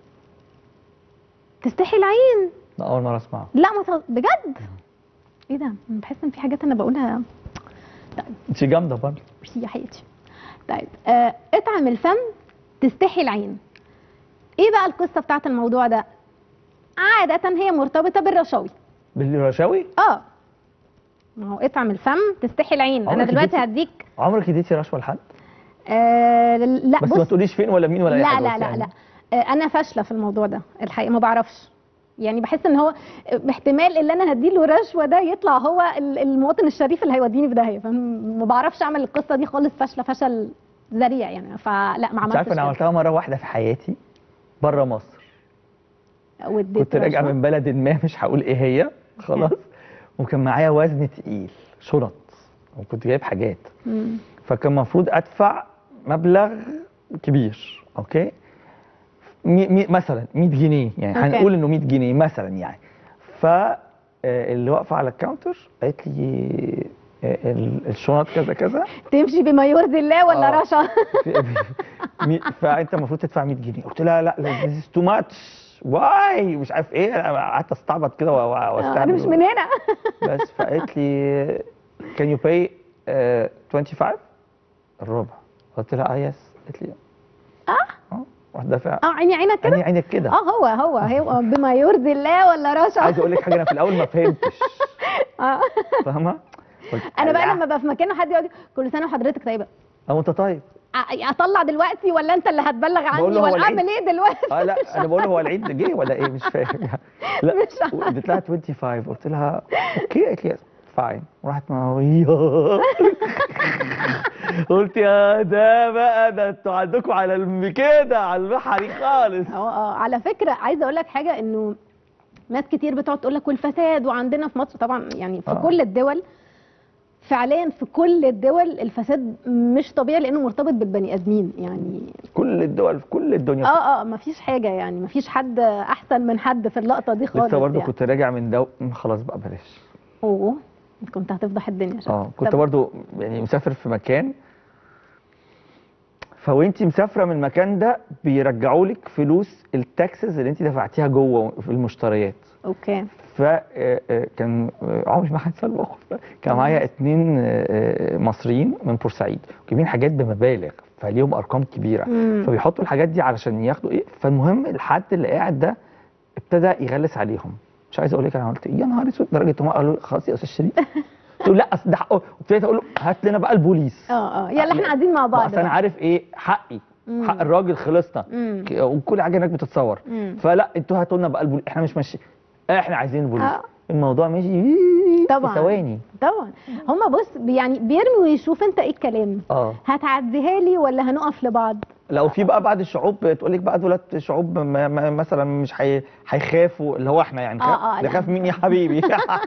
تستحي العين ده اول مره اسمعه لا ما ت- بجد ايه ده أنا بحس ان في حاجات انا بقولها انت جامده برضه ميرسي يا حياتي طيب آه اطعم الفم تستحي العين ايه بقى القصه بتاعت الموضوع ده عاده هي مرتبطه بالرشاوي بالرشاوي اه ما هو اطعم الفم تستحي العين انا عمرك دلوقتي اديتي- هديك عمرك اديتي رشوه لحد آه لا بس بص ما تقوليش فين ولا مين ولا اي لا حاجه لا بس لا يعني. لا آه، انا فاشله في الموضوع ده الحقيقه ما بعرفش يعني بحس ان هو احتمال اللي انا هديله رشوه ده يطلع هو ال- المواطن الشريف اللي هيوديني في داهيه فما بعرفش اعمل القصه دي خالص فاشله فشل ذريع يعني فلا ما انت عملتش عارف انا كده. عملتها مره واحده في حياتي بره مصر واديت كنت راجع رشوة. من بلد ما مش هقول ايه هي خلاص وكان معايا وزن تقيل شنط وكنت جايب حاجات مم. فكان المفروض ادفع مبلغ كبير اوكي مي مي مثلا 100 جنيه يعني أوكي. هنقول انه 100 جنيه مثلا يعني ف آه، اللي واقفه على الكاونتر قالت لي آه، ال- الشنط كذا كذا تمشي بما يرضي الله ولا آه. رشا في- مي- فانت المفروض تدفع 100 جنيه قلت لها لا لا this is too much واي مش عارف ايه انا قعدت استعبط كده و- و- آه، واستهبل انا مش من هنا بس فقالت لي can you pay uh, 25 الربع قلت لها اه يس قالت لي اه اه رحت دافع اه عيني عينك عيني كده عينك كده اه هو هو هو بما يرضي الله ولا رشا عايز اقول لك حاجه انا في الاول ما فهمتش آه. فاهمه قلت انا بقى لا. لما ببقى في مكان حد يقعد يقول كل سنه وحضرتك طيبه اه انت طيب أ- اطلع دلوقتي ولا انت اللي هتبلغ عني بقول له هو ولا العيد. اعمل ايه دلوقتي اه لا انا بقول له هو العيد جه ولا ايه مش فاهم لا مش عارفة. اديت لها 25 قلت لها اوكي قالت لي فاين راحت معايا قلت يا ده بقى ده انتوا عندكم على الم- كده على البحري خالص اه اه على فكره عايزه اقول لك حاجه انه ناس كتير بتقعد تقول لك والفساد وعندنا في مصر طبعا يعني في آه. كل الدول فعليا في كل الدول الفساد مش طبيعي لانه مرتبط بالبني ادمين يعني كل الدول في كل الدنيا اه اه مفيش حاجه يعني مفيش حد احسن من حد في اللقطه دي خالص لسه برضه يعني. كنت راجع من دو خلاص بقى بلاش اوه كنت هتفضح الدنيا شكلك. اه كنت طب برضه يعني مسافر في مكان فوانتي مسافره من المكان ده بيرجعوا لك فلوس التاكسز اللي انت دفعتيها جوه في المشتريات اوكي فكان عمري ما هنسى الموقف ده كان معايا اتنين آه، آه، مصريين من بورسعيد جايبين حاجات بمبالغ فليهم ارقام كبيره مم. فبيحطوا الحاجات دي علشان ياخدوا ايه فالمهم الحد اللي قاعد ده ابتدى يغلس عليهم مش عايز اقول لك انا عملت ايه يا نهار اسود لدرجه هم قالوا لي خلاص يا استاذ شريف قلت له لا اصل ده حقه ابتديت اقول له هات لنا بقى البوليس اه اه يلا احنا قاعدين مع بعض بس انا بقى. عارف ايه حقي مم. حق الراجل خلصنا مم. ك- وكل حاجه هناك بتتصور مم. فلا انتوا هاتوا لنا بقى البوليس احنا مش ماشي احنا عايزين البوليس آه. الموضوع ماشي طبعا. في ثواني طبعا هما بص يعني بيرمي ويشوف انت ايه الكلام اه هتعديها لي ولا هنقف لبعض لو في بقى بعض الشعوب تقول لك بقى دولت شعوب ما ما مثلا مش هي- هيخافوا اللي هو احنا يعني آه، آه، لا. نخاف مين يا حبيبي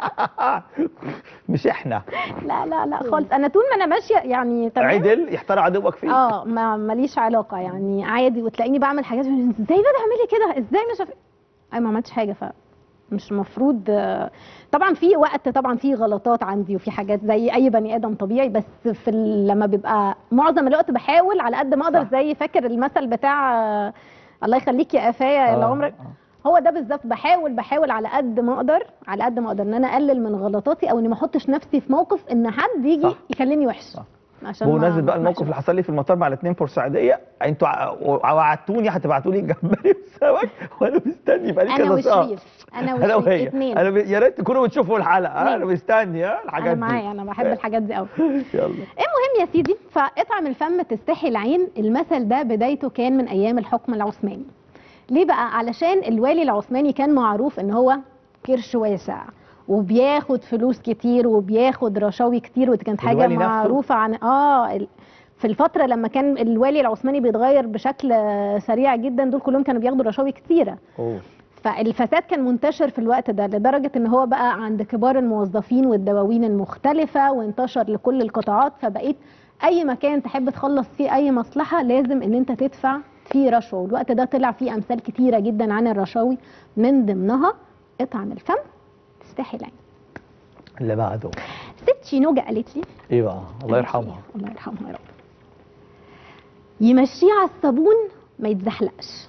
مش احنا لا لا لا خالص انا طول ما انا ماشيه يعني تمام عدل يحتار عدوك فيك اه ما ماليش علاقه يعني عادي وتلاقيني بعمل حاجات ازاي بتعملي كده ازاي مش عارفه اي ما عملتش حاجه ف مش المفروض آه، طبعا في وقت طبعا في غلطات عندي وفي حاجات زي اي بني ادم طبيعي بس في ال- لما بيبقى معظم الوقت بحاول على قد ما اقدر صح. زي فاكر المثل بتاع آه، الله يخليك يا قفايا يا آه، عمرك آه. هو ده بالظبط بحاول بحاول على قد ما اقدر على قد ما اقدر ان انا اقلل من غلطاتي او اني ما احطش نفسي في موقف ان حد يجي صح. يكلمني وحش صح. عشان ما- بمناسبه بقى ما الموقف اللي حصل لي في المطار مع الاثنين بورسعيديه انتوا ع- وعدتوني هتبعتوا لي جمبري وسمك وانا مستني بقى لي انا كذا ساعه وشريف انا انا وشريف وهي اتنين انا ب... يا ريت تكونوا بتشوفوا الحلقه اتنين. انا مستني ها الحاجات انا دي معايا انا بحب الحاجات دي قوي يلا المهم يا سيدي فاطعم الفم تستحي العين المثل ده بدايته كان من ايام الحكم العثماني ليه بقى علشان الوالي العثماني كان معروف ان هو كرش واسع وبياخد فلوس كتير وبياخد رشاوي كتير ودي كانت حاجه الوالي نفسه؟ معروفه عن اه ال- في الفتره لما كان الوالي العثماني بيتغير بشكل آه، سريع جدا دول كلهم كانوا بياخدوا رشاوي كتيره أوه. فالفساد كان منتشر في الوقت ده لدرجة ان هو بقى عند كبار الموظفين والدواوين المختلفة وانتشر لكل القطاعات فبقيت اي مكان تحب تخلص فيه اي مصلحة لازم ان انت تدفع فيه رشوة والوقت ده طلع فيه امثال كتيرة جدا عن الرشاوي من ضمنها اطعم الفم تستحي العين اللي بعده ست شينوجة قالت لي ايه بقى الله يرحمها الله يرحمها يا رب يمشيه على الصابون ما يتزحلقش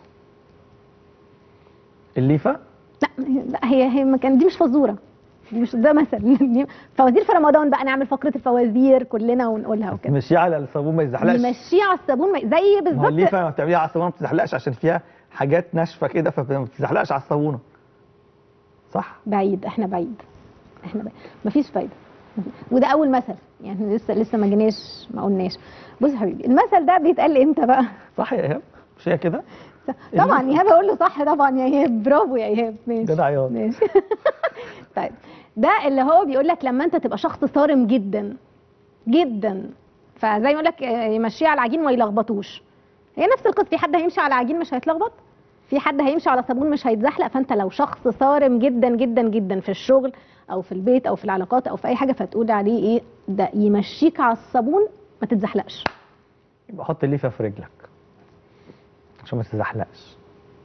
الليفه لا لا هي هي ما كان دي مش فزوره دي مش ده مثل دي فوازير في رمضان بقى نعمل فقره الفوازير كلنا ونقولها وكده مشي على الصابون ما يزحلقش يمشيه على الصابون ما- زي ما هو بالظبط الليفه لما بتعمليها على الصابونه ما بتزحلقش عشان فيها حاجات ناشفه كده فما بتزحلقش على الصابونه صح بعيد احنا بعيد احنا بعيد مفيش فايده وده اول مثل يعني لسه لسه ما جيناش ما قلناش بص يا حبيبي المثل ده بيتقال امتى بقى صح يا ايهاب مش هي كده طبعا ايهاب اقول له صح طبعا يا ايهاب برافو يا ايهاب ماشي جدع ياض. ماشي طيب ده اللي هو بيقول لك لما انت تبقى شخص صارم جدا جدا فزي ما يقول لك آه، يمشيه على العجين ما يلخبطوش هي نفس القصه في حد هيمشي على عجين مش هيتلخبط في حد هيمشي على صابون مش هيتزحلق فانت لو شخص صارم جدا جدا جدا في الشغل او في البيت او في العلاقات او في اي حاجه فتقول عليه ايه ده يمشيك على الصابون ما تتزحلقش يبقى حط الليفه في رجلك عشان ما تزحلقش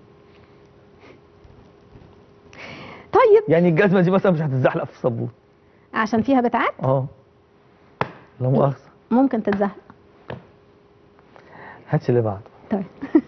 طيب يعني الجزمه دي مثلا مش هتتزحلق في الصابون عشان فيها بتاعات اه لا مؤاخذه ممكن تتزحلق هاتش اللي بعده طيب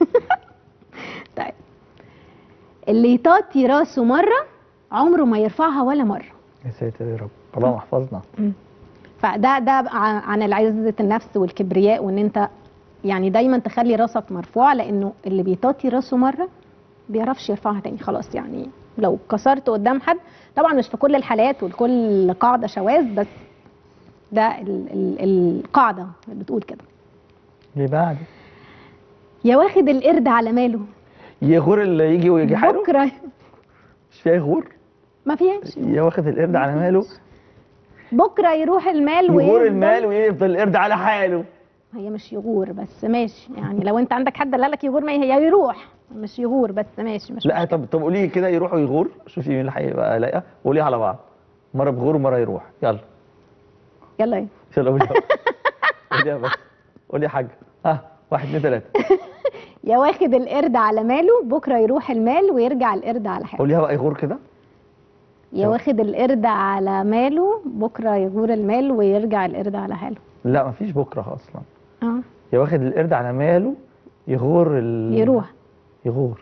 طيب اللي يطاطي راسه مرة عمره ما يرفعها ولا مرة يا ساتر يا رب اللهم احفظنا فده ده بقى عن العزة النفس والكبرياء وان انت يعني دايما تخلي راسك مرفوعة لانه اللي بيطاطي راسه مرة بيعرفش يرفعها تاني خلاص يعني لو كسرت قدام حد طبعا مش في كل الحالات والكل قاعدة شواذ بس ده ال ال القاعدة اللي بتقول كده اللي بعده يا واخد القرد على ماله يغور اللي يجي ويجي حاله بكرة مش فيها يغور ما فيهاش يا واخد القرد على ماله بكره يروح المال يغور ويفضل- المال ويفضل القرد على حاله هي مش يغور بس ماشي يعني لو انت عندك حد قال لك يغور ما هي يروح مش يغور بس ماشي مش لا مشكلة. طب طب قولي لي كده يروح ويغور شوفي مين اللي هيبقى لاقيه وقوليها على بعض مره بغور ومره يروح يلا يلا ايه يلا قوليها قوليها بس قولي يا حاجه ها واحد اثنين ثلاثه يا واخد القرد على ماله بكره يروح المال ويرجع القرد على حاله قوليها بقى يغور كده يا واخد القرد على ماله بكره يغور المال ويرجع القرد على حاله لا مفيش بكره اصلا اه يا واخد القرد على ماله يغور ال... يروح يغور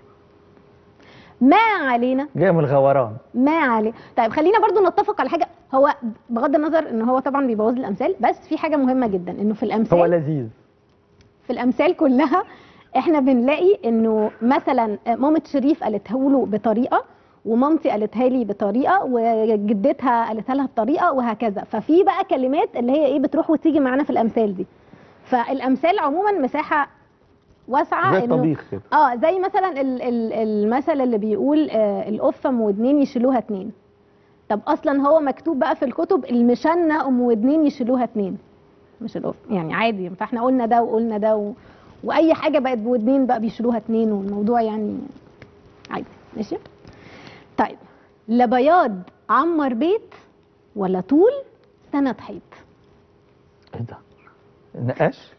ما علينا جاي من الغوران ما عليه طيب خلينا برضو نتفق على حاجه هو بغض النظر ان هو طبعا بيبوظ لي الامثال بس في حاجه مهمه جدا انه في الامثال هو لذيذ في الامثال كلها احنا بنلاقي انه مثلا مامة شريف قالتها له بطريقه ومامتي قالتها لي بطريقه وجدتها قالتها لها بطريقه وهكذا ففي بقى كلمات اللي هي ايه بتروح وتيجي معانا في الامثال دي فالامثال عموما مساحه واسعه زي إنه- الطبيخ كده اه زي مثلا ال- ال- المثل اللي بيقول آه القفه ام ودنين يشيلوها اتنين طب اصلا هو مكتوب بقى في الكتب المشنه ام ودنين يشيلوها اتنين مش القفه يعني عادي فاحنا قلنا ده وقلنا ده و... واي حاجه بقت بودنين بقى بيشيلوها اتنين والموضوع يعني عادي ماشي طيب لا بياض عمر بيت ولا طول سنه حيط ايه ده نقاش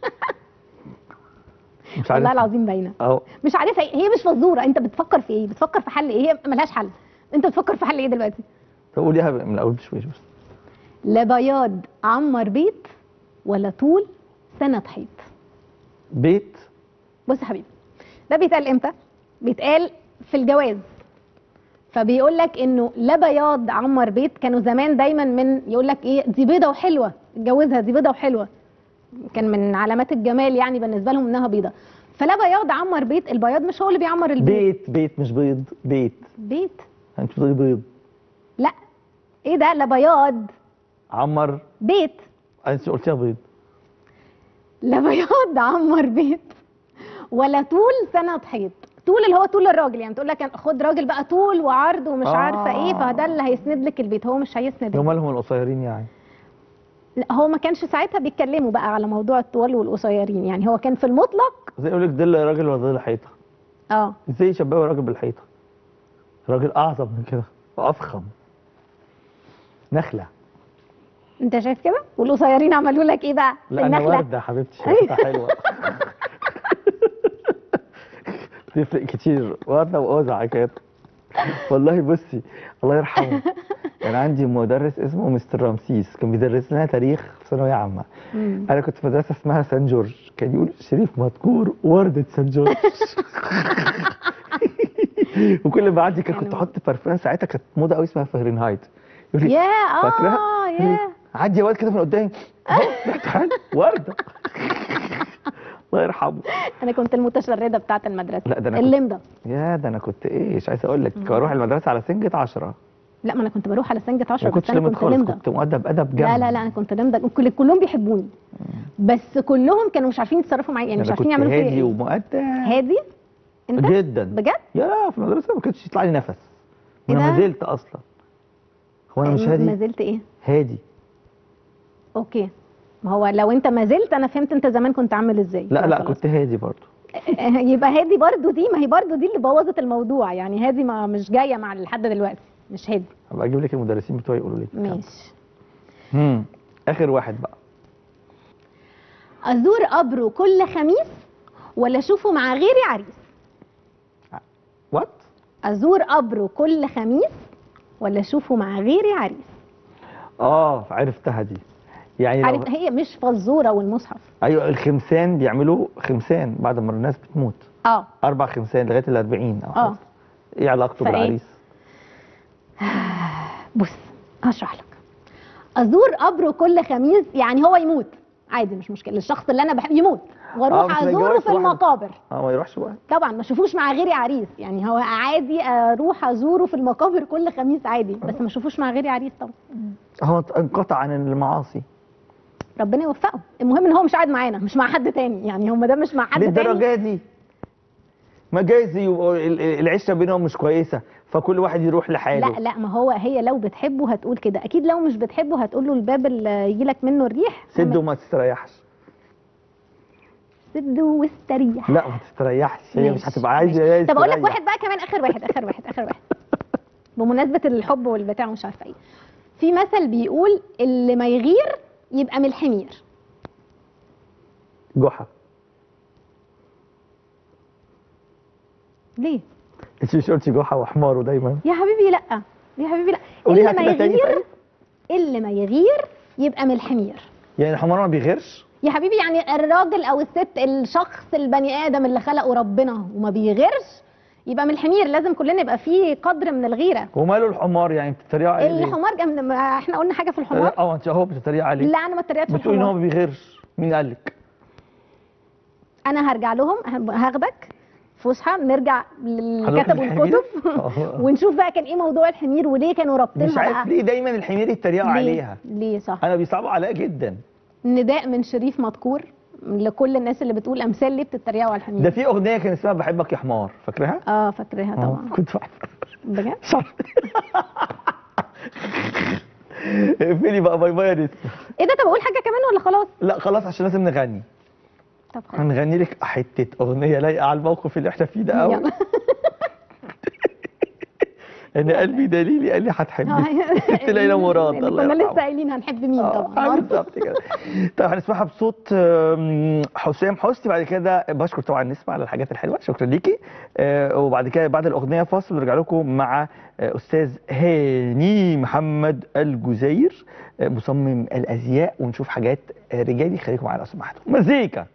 مش والله عارف العظيم باينه اهو مش عارفه إيه- هي مش فزوره انت بتفكر في ايه بتفكر في حل ايه هي ملهاش حل انت بتفكر في حل ايه دلوقتي طب قوليها بقى من الاول بشويش بس لا بياض عمر بيت ولا طول سنه حيط بيت بص يا حبيبي ده بيتقال امتى بيتقال في الجواز فبيقول لك انه لا بياض عمر بيت كانوا زمان دايما من يقول لك ايه دي بيضه وحلوه اتجوزها دي بيضه وحلوه كان من علامات الجمال يعني بالنسبه لهم انها بيضه فلا بياض عمر بيت البياض مش هو اللي بيعمر البيت بيت بيت مش بيض بيت بيت انت بتقولي بيض لا ايه ده لا بياض عمر بيت انت قلتيها بيض لا بياض عمر بيت ولا طول سنه حيط طول اللي هو طول الراجل يعني تقول لك خد راجل بقى طول وعرض ومش آه. عارفه ايه فده اللي هيسند لك البيت هو مش هيسند هم البيت. مالهم القصيرين يعني لا هو ما كانش ساعتها بيتكلموا بقى على موضوع الطوال والقصيرين يعني هو كان في المطلق زي يقول لك ظل راجل ولا ظل حيطه اه ازاي يشبهوا راجل بالحيطه راجل اعظم من كده وافخم نخله انت شايف كده والقصيرين عملوا لك ايه بقى في لا انا النخله ورده يا حبيبتي شايفتها حلوه تفرق كتير ورده وقزع كده والله بصي الله يرحمه كان عندي مدرس اسمه مستر رمسيس كان بيدرس لنا تاريخ في ثانويه عامه مم. انا كنت في مدرسه اسمها سان جورج كان يقول شريف مذكور ورده سان جورج وكل ما اعدي كان كنت احط بارفان ساعتها كانت موضه قوي اسمها فahrenheit يقول لي يا اه فاكرها؟ يا عدي يا واد كده من قدامي اهو ريحته حلو ورده الله يرحمه انا كنت المتشرده بتاعه المدرسه لا، ده أنا كنت- اللمضه يا ده انا كنت ايه مش عايز اقول لك اروح المدرسه على سنجة 10 لا ما انا كنت بروح على سنجة 10 ما بس كنتش انا لمد كنت خالص لمضه كنت مؤدب ادب جامد لا لا لا انا كنت لمضه كل كلهم بيحبوني بس كلهم كانوا مش عارفين يتصرفوا معايا يعني مش انا عارفين كنت يعملوا فيا هادي ايه ومؤدب هادي انت جدا بجد يا في المدرسه ما كانش يطلع لي نفس إيه وانا ده؟ ما زلت اصلا هو انا مش ما هادي زلت ايه هادي اوكي ما هو لو انت ما زلت انا فهمت انت زمان كنت عامل ازاي لا لا لا خلاص. كنت هادي برضو يبقى هادي برضو دي ما هي برضو دي اللي بوظت الموضوع يعني هادي ما مش جايه مع لحد دلوقتي مش هادي هبقى اجيب لك المدرسين بتوعي يقولوا لي ماشي امم اخر واحد بقى ازور قبره كل خميس ولا اشوفه مع غيري عريس وات ازور قبره كل خميس ولا اشوفه مع غيري عريس اه عرفتها دي يعني لو عارف هي مش فزوره والمصحف ايوه الخمسان بيعملوا خمسان بعد ما الناس بتموت اه اربع خمسان لغايه ال 40 او اه حاجة. ايه علاقته فإيه؟ بالعريس بص هشرح لك ازور قبره كل خميس يعني هو يموت عادي مش مشكله الشخص اللي انا بحب يموت آه، واروح بس ما ازوره يتجوزش في واحدة. المقابر اه ما يروحش بقى طبعا ما اشوفوش مع غيري عريس يعني هو عادي اروح ازوره في المقابر كل خميس عادي بس ما اشوفوش مع غيري عريس طبعا هو انقطع عن المعاصي ربنا يوفقه المهم ان هو مش قاعد معانا مش مع حد تاني يعني هم ده مش مع حد تاني للدرجه دي ما جايز يبقوا ال- ال- العشره بينهم مش كويسه فكل واحد يروح لحاله لا لا ما هو هي لو بتحبه هتقول كده اكيد لو مش بتحبه هتقول له الباب اللي يجي لك منه الريح سد وما تستريحش سد واستريح لا ما تستريحش هي مش ماشي، هتبقى عايزه ماشي. هي طب اقول لك تستريح. واحد بقى كمان اخر واحد اخر واحد اخر واحد بمناسبه الحب والبتاع ومش عارفه ايه في مثل بيقول اللي ما يغير يبقى من الحمير جحا ليه انت مش قلتي جحا وحماره دايما يا حبيبي لا يا حبيبي لا قوليها اللي ما كده تاني يغير طيب. اللي ما يغير يبقى من الحمير يعني الحمار ما بيغيرش يا حبيبي يعني الراجل او الست الشخص البني ادم اللي خلقه ربنا وما بيغيرش يبقى من الحمير لازم كلنا يبقى فيه قدر من الغيره وماله الحمار يعني بتتريقوا عليه ليه؟ الحمار جنب ما احنا قلنا حاجه في الحمار اه انت اهو بتتريق عليه لا انا ما اتريقتش في بتقولي ان هو الحمار ما بيغيرش مين قال لك انا هرجع لهم هب- هاخدك فسحه نرجع للي هنروح كتبوا للحمير؟ الكتب آه. ونشوف بقى كان ايه موضوع الحمير وليه كانوا رابطينها مش عارف بقى ليه دايما الحمير يتريقوا ليه؟ عليها ليه صح انا بيصعبوا عليا جدا نداء من شريف مذكور لكل الناس اللي بتقول امثال ليه بتتريقوا على الحمير ده في اغنيه كان اسمها بحبك يا حمار فاكرها اه فاكراها آه، طبعا كنت بحب بجد صح اقفلي بقى باي باي يا نسمة. ايه ده طب اقول حاجه كمان ولا خلاص لا خلاص عشان لازم نغني طب خلاص هنغني لك حته اغنيه لايقه على الموقف اللي احنا فيه ده قوي يلا انا قلبي دليلي قال لي هتحبي ست ليلى مراد اللي الله كنا لسه يرحمه قايلين هنحب مين آه، طبعا بالظبط كده طيب هنسمعها بصوت آم، حسام حسني بعد كده بشكر طبعا نسمع على الحاجات الحلوه شكرا ليكي آه، وبعد كده بعد الاغنيه فاصل نرجع لكم مع آه، استاذ هاني محمد الجزير آه، مصمم الازياء ونشوف حاجات آه، رجالي خليكم معانا لو سمحتوا مزيكا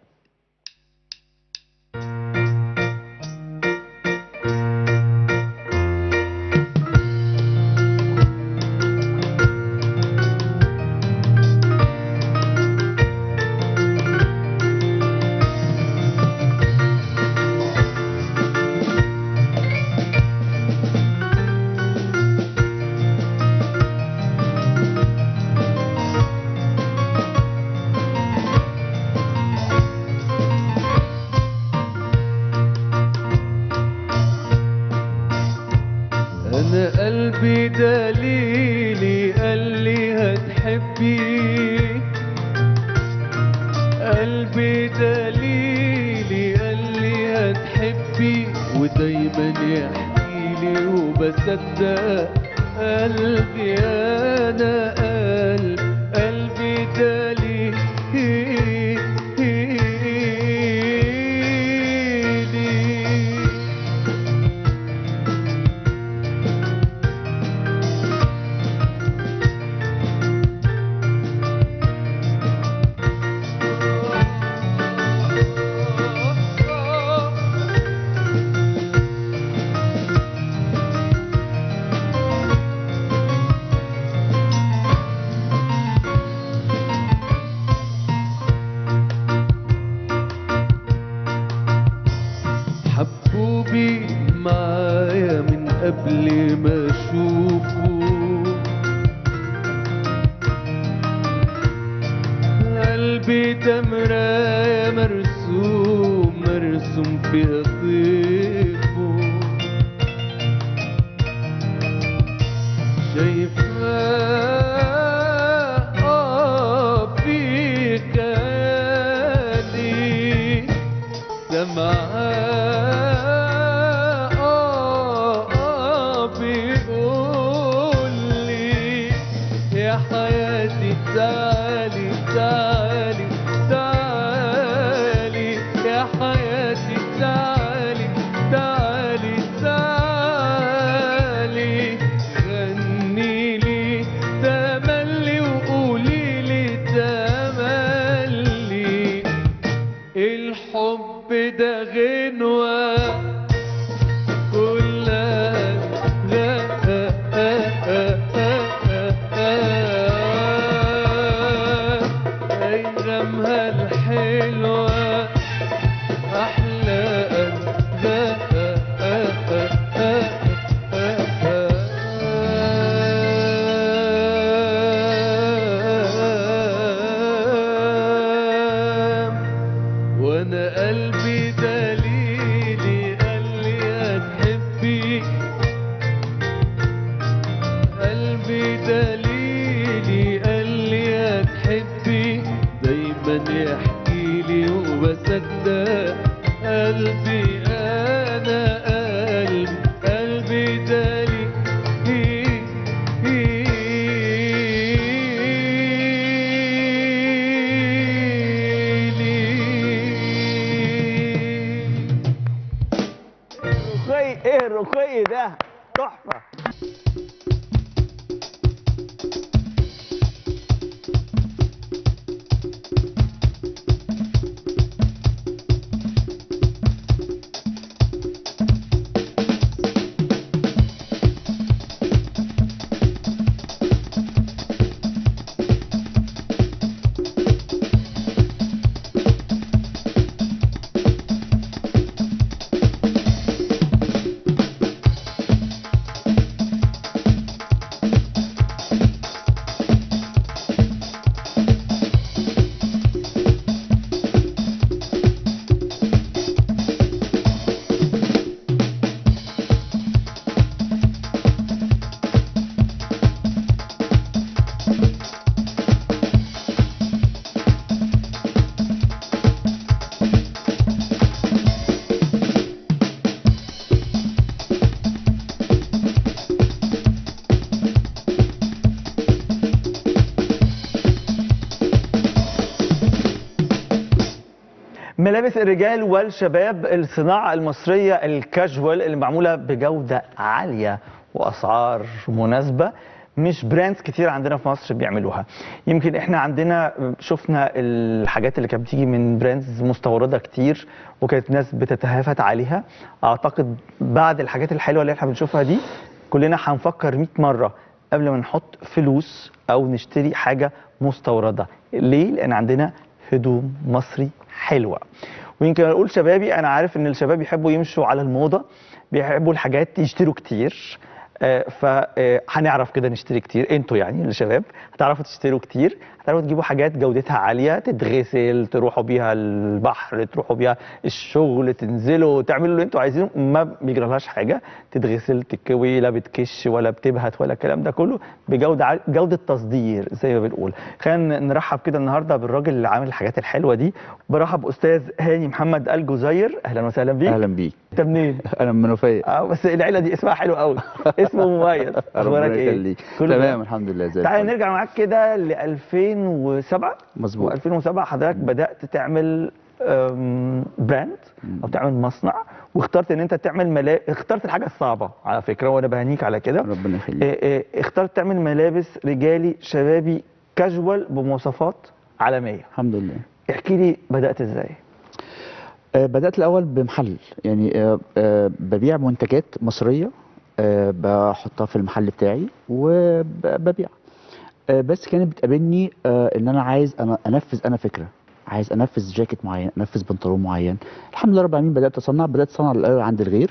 قلبي دليلي قال لي هتحبي ودايما يحكي لي وبصدق قلبي انا قلب قلبي دليلي حبوبي معايا من قبل ما اشوفه قلبي ده مراية مرسوم مرسوم فيها طيفه شايفاه آه في خيالي سمعاه آه آه بيقول لي يا حياتي تعالي تعالي تعالي يا حياتي تعالي تعالي تعالي غني لي تملي وقولي لي تملي الحب ده غنوة كلها أيامها الحلوة أحلى أنغام وانا قلبي دليلي قال لي هتحبي قلبي دليلي قال لي هتحبي دايما يحكي لي وبصدق قلبي انا قلبي قلبي دليلي رقي ايه الرقي ده تحفه ملابس الرجال والشباب الصناعة المصرية الكاجوال اللي معمولة بجودة عالية وأسعار مناسبة مش براندز كتير عندنا في مصر بيعملوها يمكن احنا عندنا شفنا الحاجات اللي كانت بتيجي من براندز مستوردة كتير وكانت ناس بتتهافت عليها اعتقد بعد الحاجات الحلوة اللي احنا بنشوفها دي كلنا هنفكر 100 مرة قبل ما نحط فلوس او نشتري حاجة مستوردة ليه؟ لان عندنا هدوم مصري حلوة ويمكن اقول شبابي انا عارف ان الشباب يحبوا يمشوا على الموضة بيحبوا الحاجات يشتروا كتير فهنعرف كده نشتري كتير انتوا يعني الشباب هتعرفوا تشتروا كتير هتعرفوا تجيبوا حاجات جودتها عاليه تتغسل تروحوا بيها البحر تروحوا بيها الشغل تنزلوا تعملوا اللي انتوا عايزينه ما بيجرالهاش حاجه تتغسل تتكوي لا بتكش ولا بتبهت ولا الكلام ده كله بجوده عال... جوده تصدير زي ما بنقول خلينا نرحب كده النهارده بالراجل اللي عامل الحاجات الحلوه دي برحب باستاذ هاني محمد الجزير اهلا وسهلا بيك اهلا بيك انت منين انا من منوفيه اه بس العيله دي اسمها حلو قوي اسمه مميز اخبارك ربنا ايه يخليك كله تمام الحمد لله زي تعالى الفل. نرجع معاك كده ل 2007 مظبوط و2007 حضرتك بدات تعمل أم، براند او تعمل مصنع واخترت ان انت تعمل ملا... اخترت الحاجه الصعبه على فكره وانا بهنيك على كده ربنا يخليك إيه إيه، اخترت تعمل ملابس رجالي شبابي كاجوال بمواصفات عالميه الحمد لله احكي لي بدات ازاي آه، بدأت الأول بمحل يعني آه، آه، ببيع منتجات مصرية آه، بحطها في المحل بتاعي وببيع آه، بس كانت بتقابلني آه، ان انا عايز انا انفذ انا فكره عايز انفذ جاكيت معين انفذ بنطلون معين الحمد لله رب العالمين بدات اصنع بدات اصنع الاول عند الغير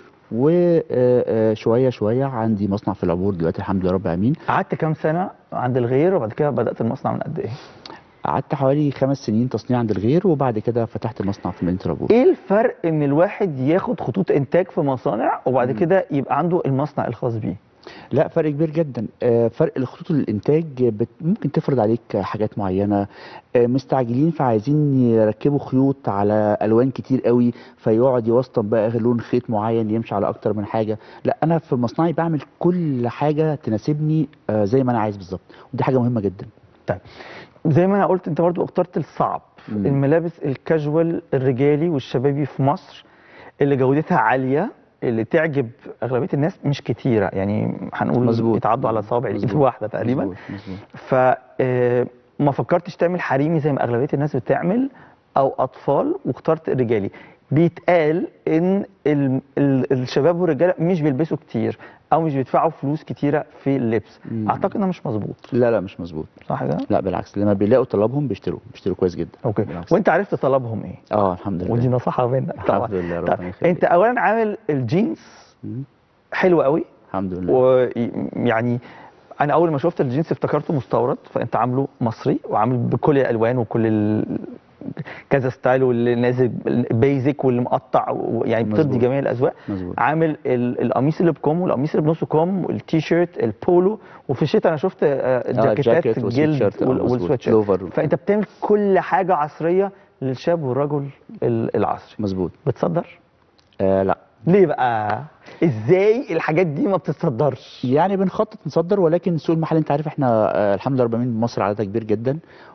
وشويه شويه عندي مصنع في العبور دلوقتي الحمد لله رب العالمين قعدت كام سنه عند الغير وبعد كده بدات المصنع من قد ايه قعدت حوالي خمس سنين تصنيع عند الغير وبعد كده فتحت مصنع في مدينه العبور ايه الفرق ان الواحد ياخد خطوط انتاج في مصانع وبعد كده يبقى عنده المصنع الخاص بيه لا فرق كبير جدا آه، فرق الخطوط الانتاج بت- ممكن تفرض عليك حاجات معينه آه، مستعجلين فعايزين يركبوا خيوط على الوان كتير قوي فيقعد يوسطن بقى لون خيط معين يمشي على اكتر من حاجه لا انا في مصنعي بعمل كل حاجه تناسبني آه، زي ما انا عايز بالظبط ودي حاجه مهمه جدا طيب زي ما انا قلت انت برضو اخترت الصعب مم. الملابس الكاجوال الرجالي والشبابي في مصر اللي جودتها عاليه اللي تعجب اغلبيه الناس مش كتيره يعني هنقول مظبوط. يتعدوا على صوابع الايد مظبوط. الواحده تقريبا مظبوط، مظبوط. ف آه، ما فكرتش تعمل حريمي زي ما اغلبيه الناس بتعمل او اطفال واخترت الرجالي بيتقال ان ال ال الشباب والرجاله مش بيلبسوا كتير او مش بيدفعوا فلوس كتيره في اللبس مم. اعتقد ده مش مظبوط لا لا مش مظبوط صح كده لا بالعكس لما بيلاقوا طلبهم بيشتروا بيشتروا كويس جدا اوكي بالعكس. وانت عرفت طلبهم ايه اه الحمد لله ودي نصيحه منك طبعا الحمد لله طب ربنا يخليك انت اولا عامل الجينز مم. حلو قوي الحمد لله ويعني انا اول ما شفت الجينز افتكرته مستورد فانت عامله مصري وعامل بكل الالوان وكل ال... كذا ستايل واللي نازل بيزك واللي مقطع ويعني بترضي مظبوط. جميع الاذواق مظبوط عامل ال- القميص اللي بكم والقميص اللي بنص كم والتي شيرت البولو وفي الشتاء انا شفت آه، الجاكيتات الجاكيت الجلد والسويتشيرت، آه، وال- مظبوط. والسويت شيرت بلوفر. فانت بتعمل كل حاجه عصريه للشاب والرجل ال- العصري مظبوط بتصدر آه لا ليه بقى ازاي الحاجات دي ما بتتصدرش يعني بنخطط نصدر ولكن سوق المحل انت عارف احنا آه، الحمد لله رب العالمين مصر عددها كبير جدا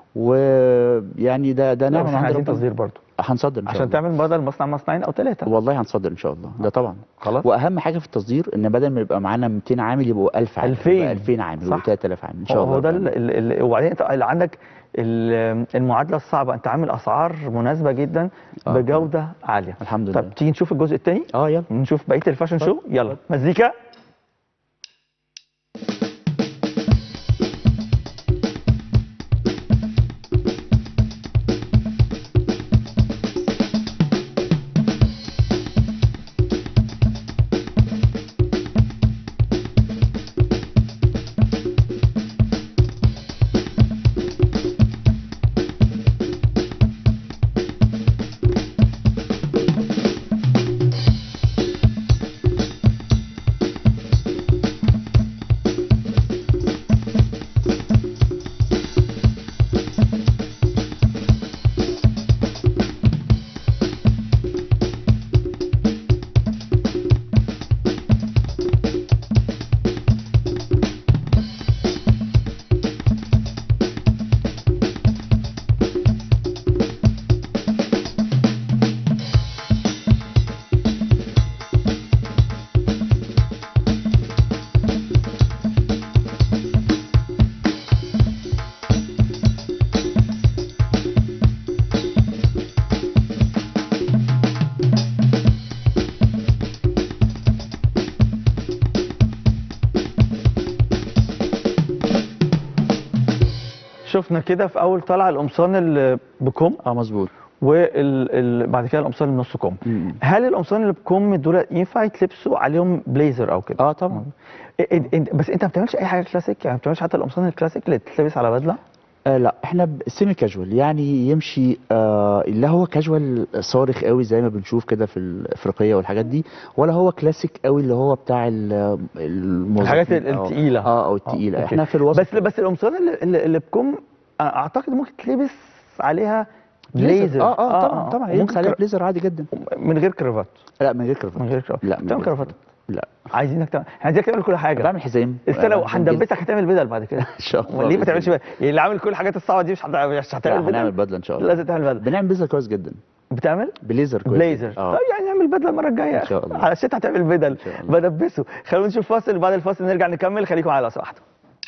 ويعني ده ده لا نعمه بس من احنا عند عايزين ربنا تصدير برضه هنصدر ان شاء عشان الله تعمل بدل مصنع مصنعين او ثلاثه والله هنصدر ان شاء الله ده طبعا خلاص واهم حاجه في التصدير ان بدل ما يبقى معانا 200 عامل يبقوا 1000 عامل 2000. يبقى 2000 عامل صح. يبقوا 3000 عامل ان شاء هو الله هو ده رب ال- العالمين. ال- ال- وبعدين انت اللي عندك ال- المعادله الصعبه انت عامل اسعار مناسبه جدا آه. بجوده عاليه الحمد لله طب تيجي نشوف الجزء الثاني اه يلا نشوف بقيه الفاشن شو يلا مزيكا شفنا كده في اول طلعه القمصان اللي بكم اه مظبوط وبعد كده القمصان النص كم م- م. هل القمصان اللي بكم دول ينفع يتلبسوا عليهم بليزر او كده اه طبعا إيه- إيه- إنت- بس انت ما بتعملش اي حاجه كلاسيك يعني ما بتعملش حتى القمصان الكلاسيك اللي تتلبس على بدله آه لا احنا سيمي كاجوال يعني يمشي آه لا هو كاجوال صارخ قوي زي ما بنشوف كده في الافريقيه والحاجات دي ولا هو كلاسيك قوي اللي هو بتاع ال- الموظفين الحاجات ال- أو- التقيلة. اه او آه، التقيله أوكي. احنا في الوسط بس بس القمصان اللي, اللي, اللي بكم أنا اعتقد ممكن تلبس عليها بليزر بليزر اه اه طبعا طبعا ممكن يلبس عليها كرا- بليزر عادي جدا من غير كرافات لا من غير كرافات من غير كرافات لا من تعمل غير كرافات لا عايزينك تعمل احنا عايزينك تعمل كل حاجه بعمل حزام استنى آه، هندبسك هتعمل بدل بعد كده ان شاء الله ليه ما تعملش بإذن بدل يعني اللي عامل كل الحاجات الصعبه دي مش هت- مش لا هتعمل هنعمل بدل بدله ان شاء الله لازم تعمل بدل بنعمل بليزر كويس جدا بتعمل بليزر كويس بليزر جداً. اه طيب يعني نعمل بدله المره الجايه إن شاء الله. على الشتا هتعمل بدل شاء الله. بدبسه خلونا نشوف فاصل بعد الفاصل نرجع نكمل خليكم معايا لو سمحتوا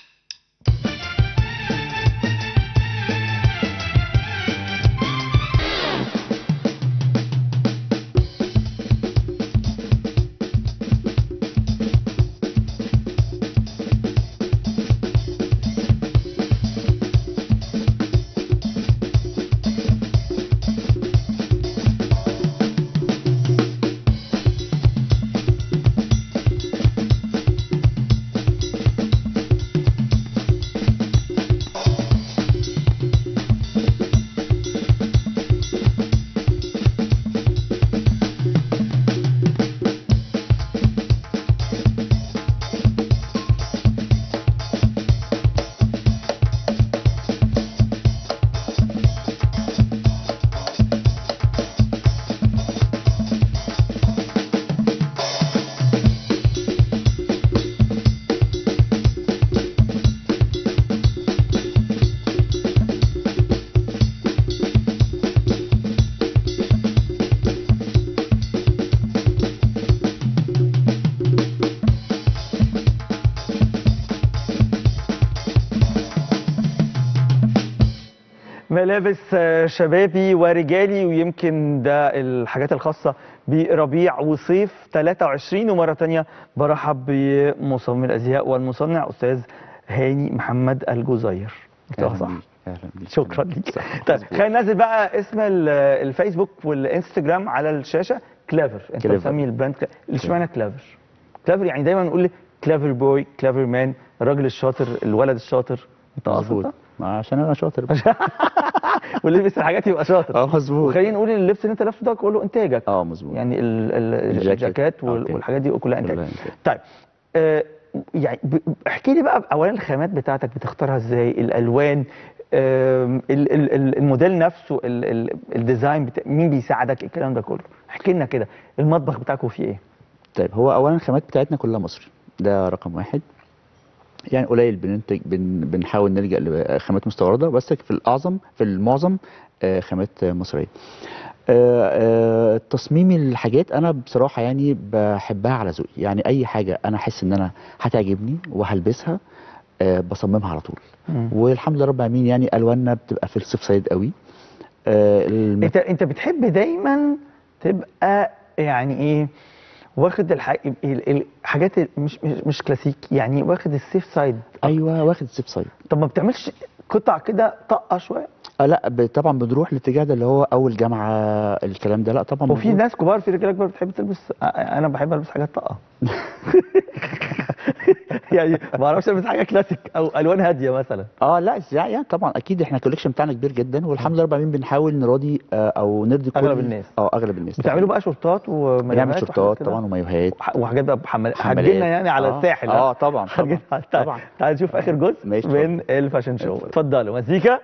ملابس آه، شبابي ورجالي ويمكن ده الحاجات الخاصة بربيع وصيف 23 ومرة تانية برحب بمصمم الأزياء والمصنع أستاذ هاني محمد الجزير اهلا صح بيك اهلا بيك شكرا ليك صح، طيب مظبوط. خلينا ننزل بقى اسم ال- الفيسبوك والانستجرام على الشاشة كلافر انت كلافر. بتسمي البراند كلا- اشمعنى كلافر كلافر يعني دايما نقول كلافر بوي كلافر مان الراجل الشاطر الولد الشاطر انت قاصد مظبوط ده؟ ما عشان انا شاطر واللي يلبس الحاجات يبقى شاطر اه مظبوط وخلينا نقول ان اللبس اللي انت لابسه ده كله انتاجك اه مظبوط يعني ال- ال- الجاكيت. الجاكيت وال- أوكي. والحاجات دي كلها انتاج كلها إنتاج. طيب آه يعني ب- احكي لي بقى اولا الخامات بتاعتك بتختارها ازاي الالوان آم، ال- ال- ال- الموديل نفسه ال- ال- الديزاين بتا... مين بيساعدك الكلام ده كله احكي لنا كده المطبخ بتاعكم فيه ايه طيب هو اولا الخامات بتاعتنا كلها مصري ده رقم واحد يعني قليل بننتج بن بنحاول نلجا لخامات مستورده بس في الاعظم في المعظم آه، خامات آه، مصريه آه، آه، تصميم الحاجات انا بصراحه يعني بحبها على ذوقي يعني اي حاجه انا احس ان انا هتعجبني وهلبسها آه، بصممها على طول والحمد لله رب العالمين يعني الواننا بتبقى في الصيف صيد قوي آه، الم- انت انت بتحب دايما تبقى يعني ايه واخد الح... ال- الحاجات ال- مش مش مش كلاسيك يعني واخد السيف سايد ايوه واخد الصيف صيد طب ما بتعملش قطع كده طقه شويه آه لا ب- طبعا بنروح الاتجاه ده اللي هو اول جامعه الكلام ده لا طبعا وفي موجود. ناس كبار في رجاله كبار بتحب تلبس آه، انا بحب البس حاجات طاقه يعني ما اعرفش البس حاجه كلاسيك او الوان هاديه مثلا اه لا ازاي يعني طبعا اكيد احنا الكوليكشن بتاعنا كبير جدا والحمد لله رب العالمين بنحاول نراضي آه، او نرضي كل أغلب الناس. اه اغلب الناس بتعملوا بقى شورتات ومايوهات بنعمل وحاجات شورتات كده؟ طبعا ومايوهات وح- وحاجات بقى بحمل حملات. هتجينا يعني على آه، الساحل اه طبعا طبعا هتجينا تعال طبعا تعال نشوف اخر جزء ماشي، من الفاشن شو اتفضلوا مزيكا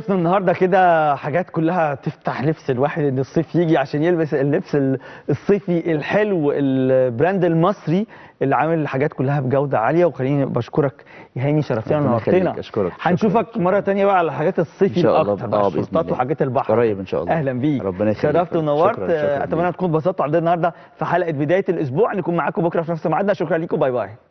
شفنا النهارده كده حاجات كلها تفتح نفس الواحد ان الصيف يجي عشان يلبس اللبس ال- الصيفي الحلو البراند المصري اللي عامل الحاجات كلها بجوده عاليه وخليني بشكرك يا هاني شرفتنا ربنا ونورتنا يخليك، أشكرك. هنشوفك شكراً. مره تانية بقى على الحاجات الصيفي إن شاء الله. الاكتر بقى آه، بإذن الشورتات الله. وحاجات البحر قريب إن شاء الله. اهلا بيك ربنا يخليك. شرفت ونورت شكراً، شكراً اتمنى ليك. تكونوا اتبسطتوا عندنا النهارده في حلقه بدايه الاسبوع نكون معاكم بكره في نفس ميعادنا شكرا لكم باي باي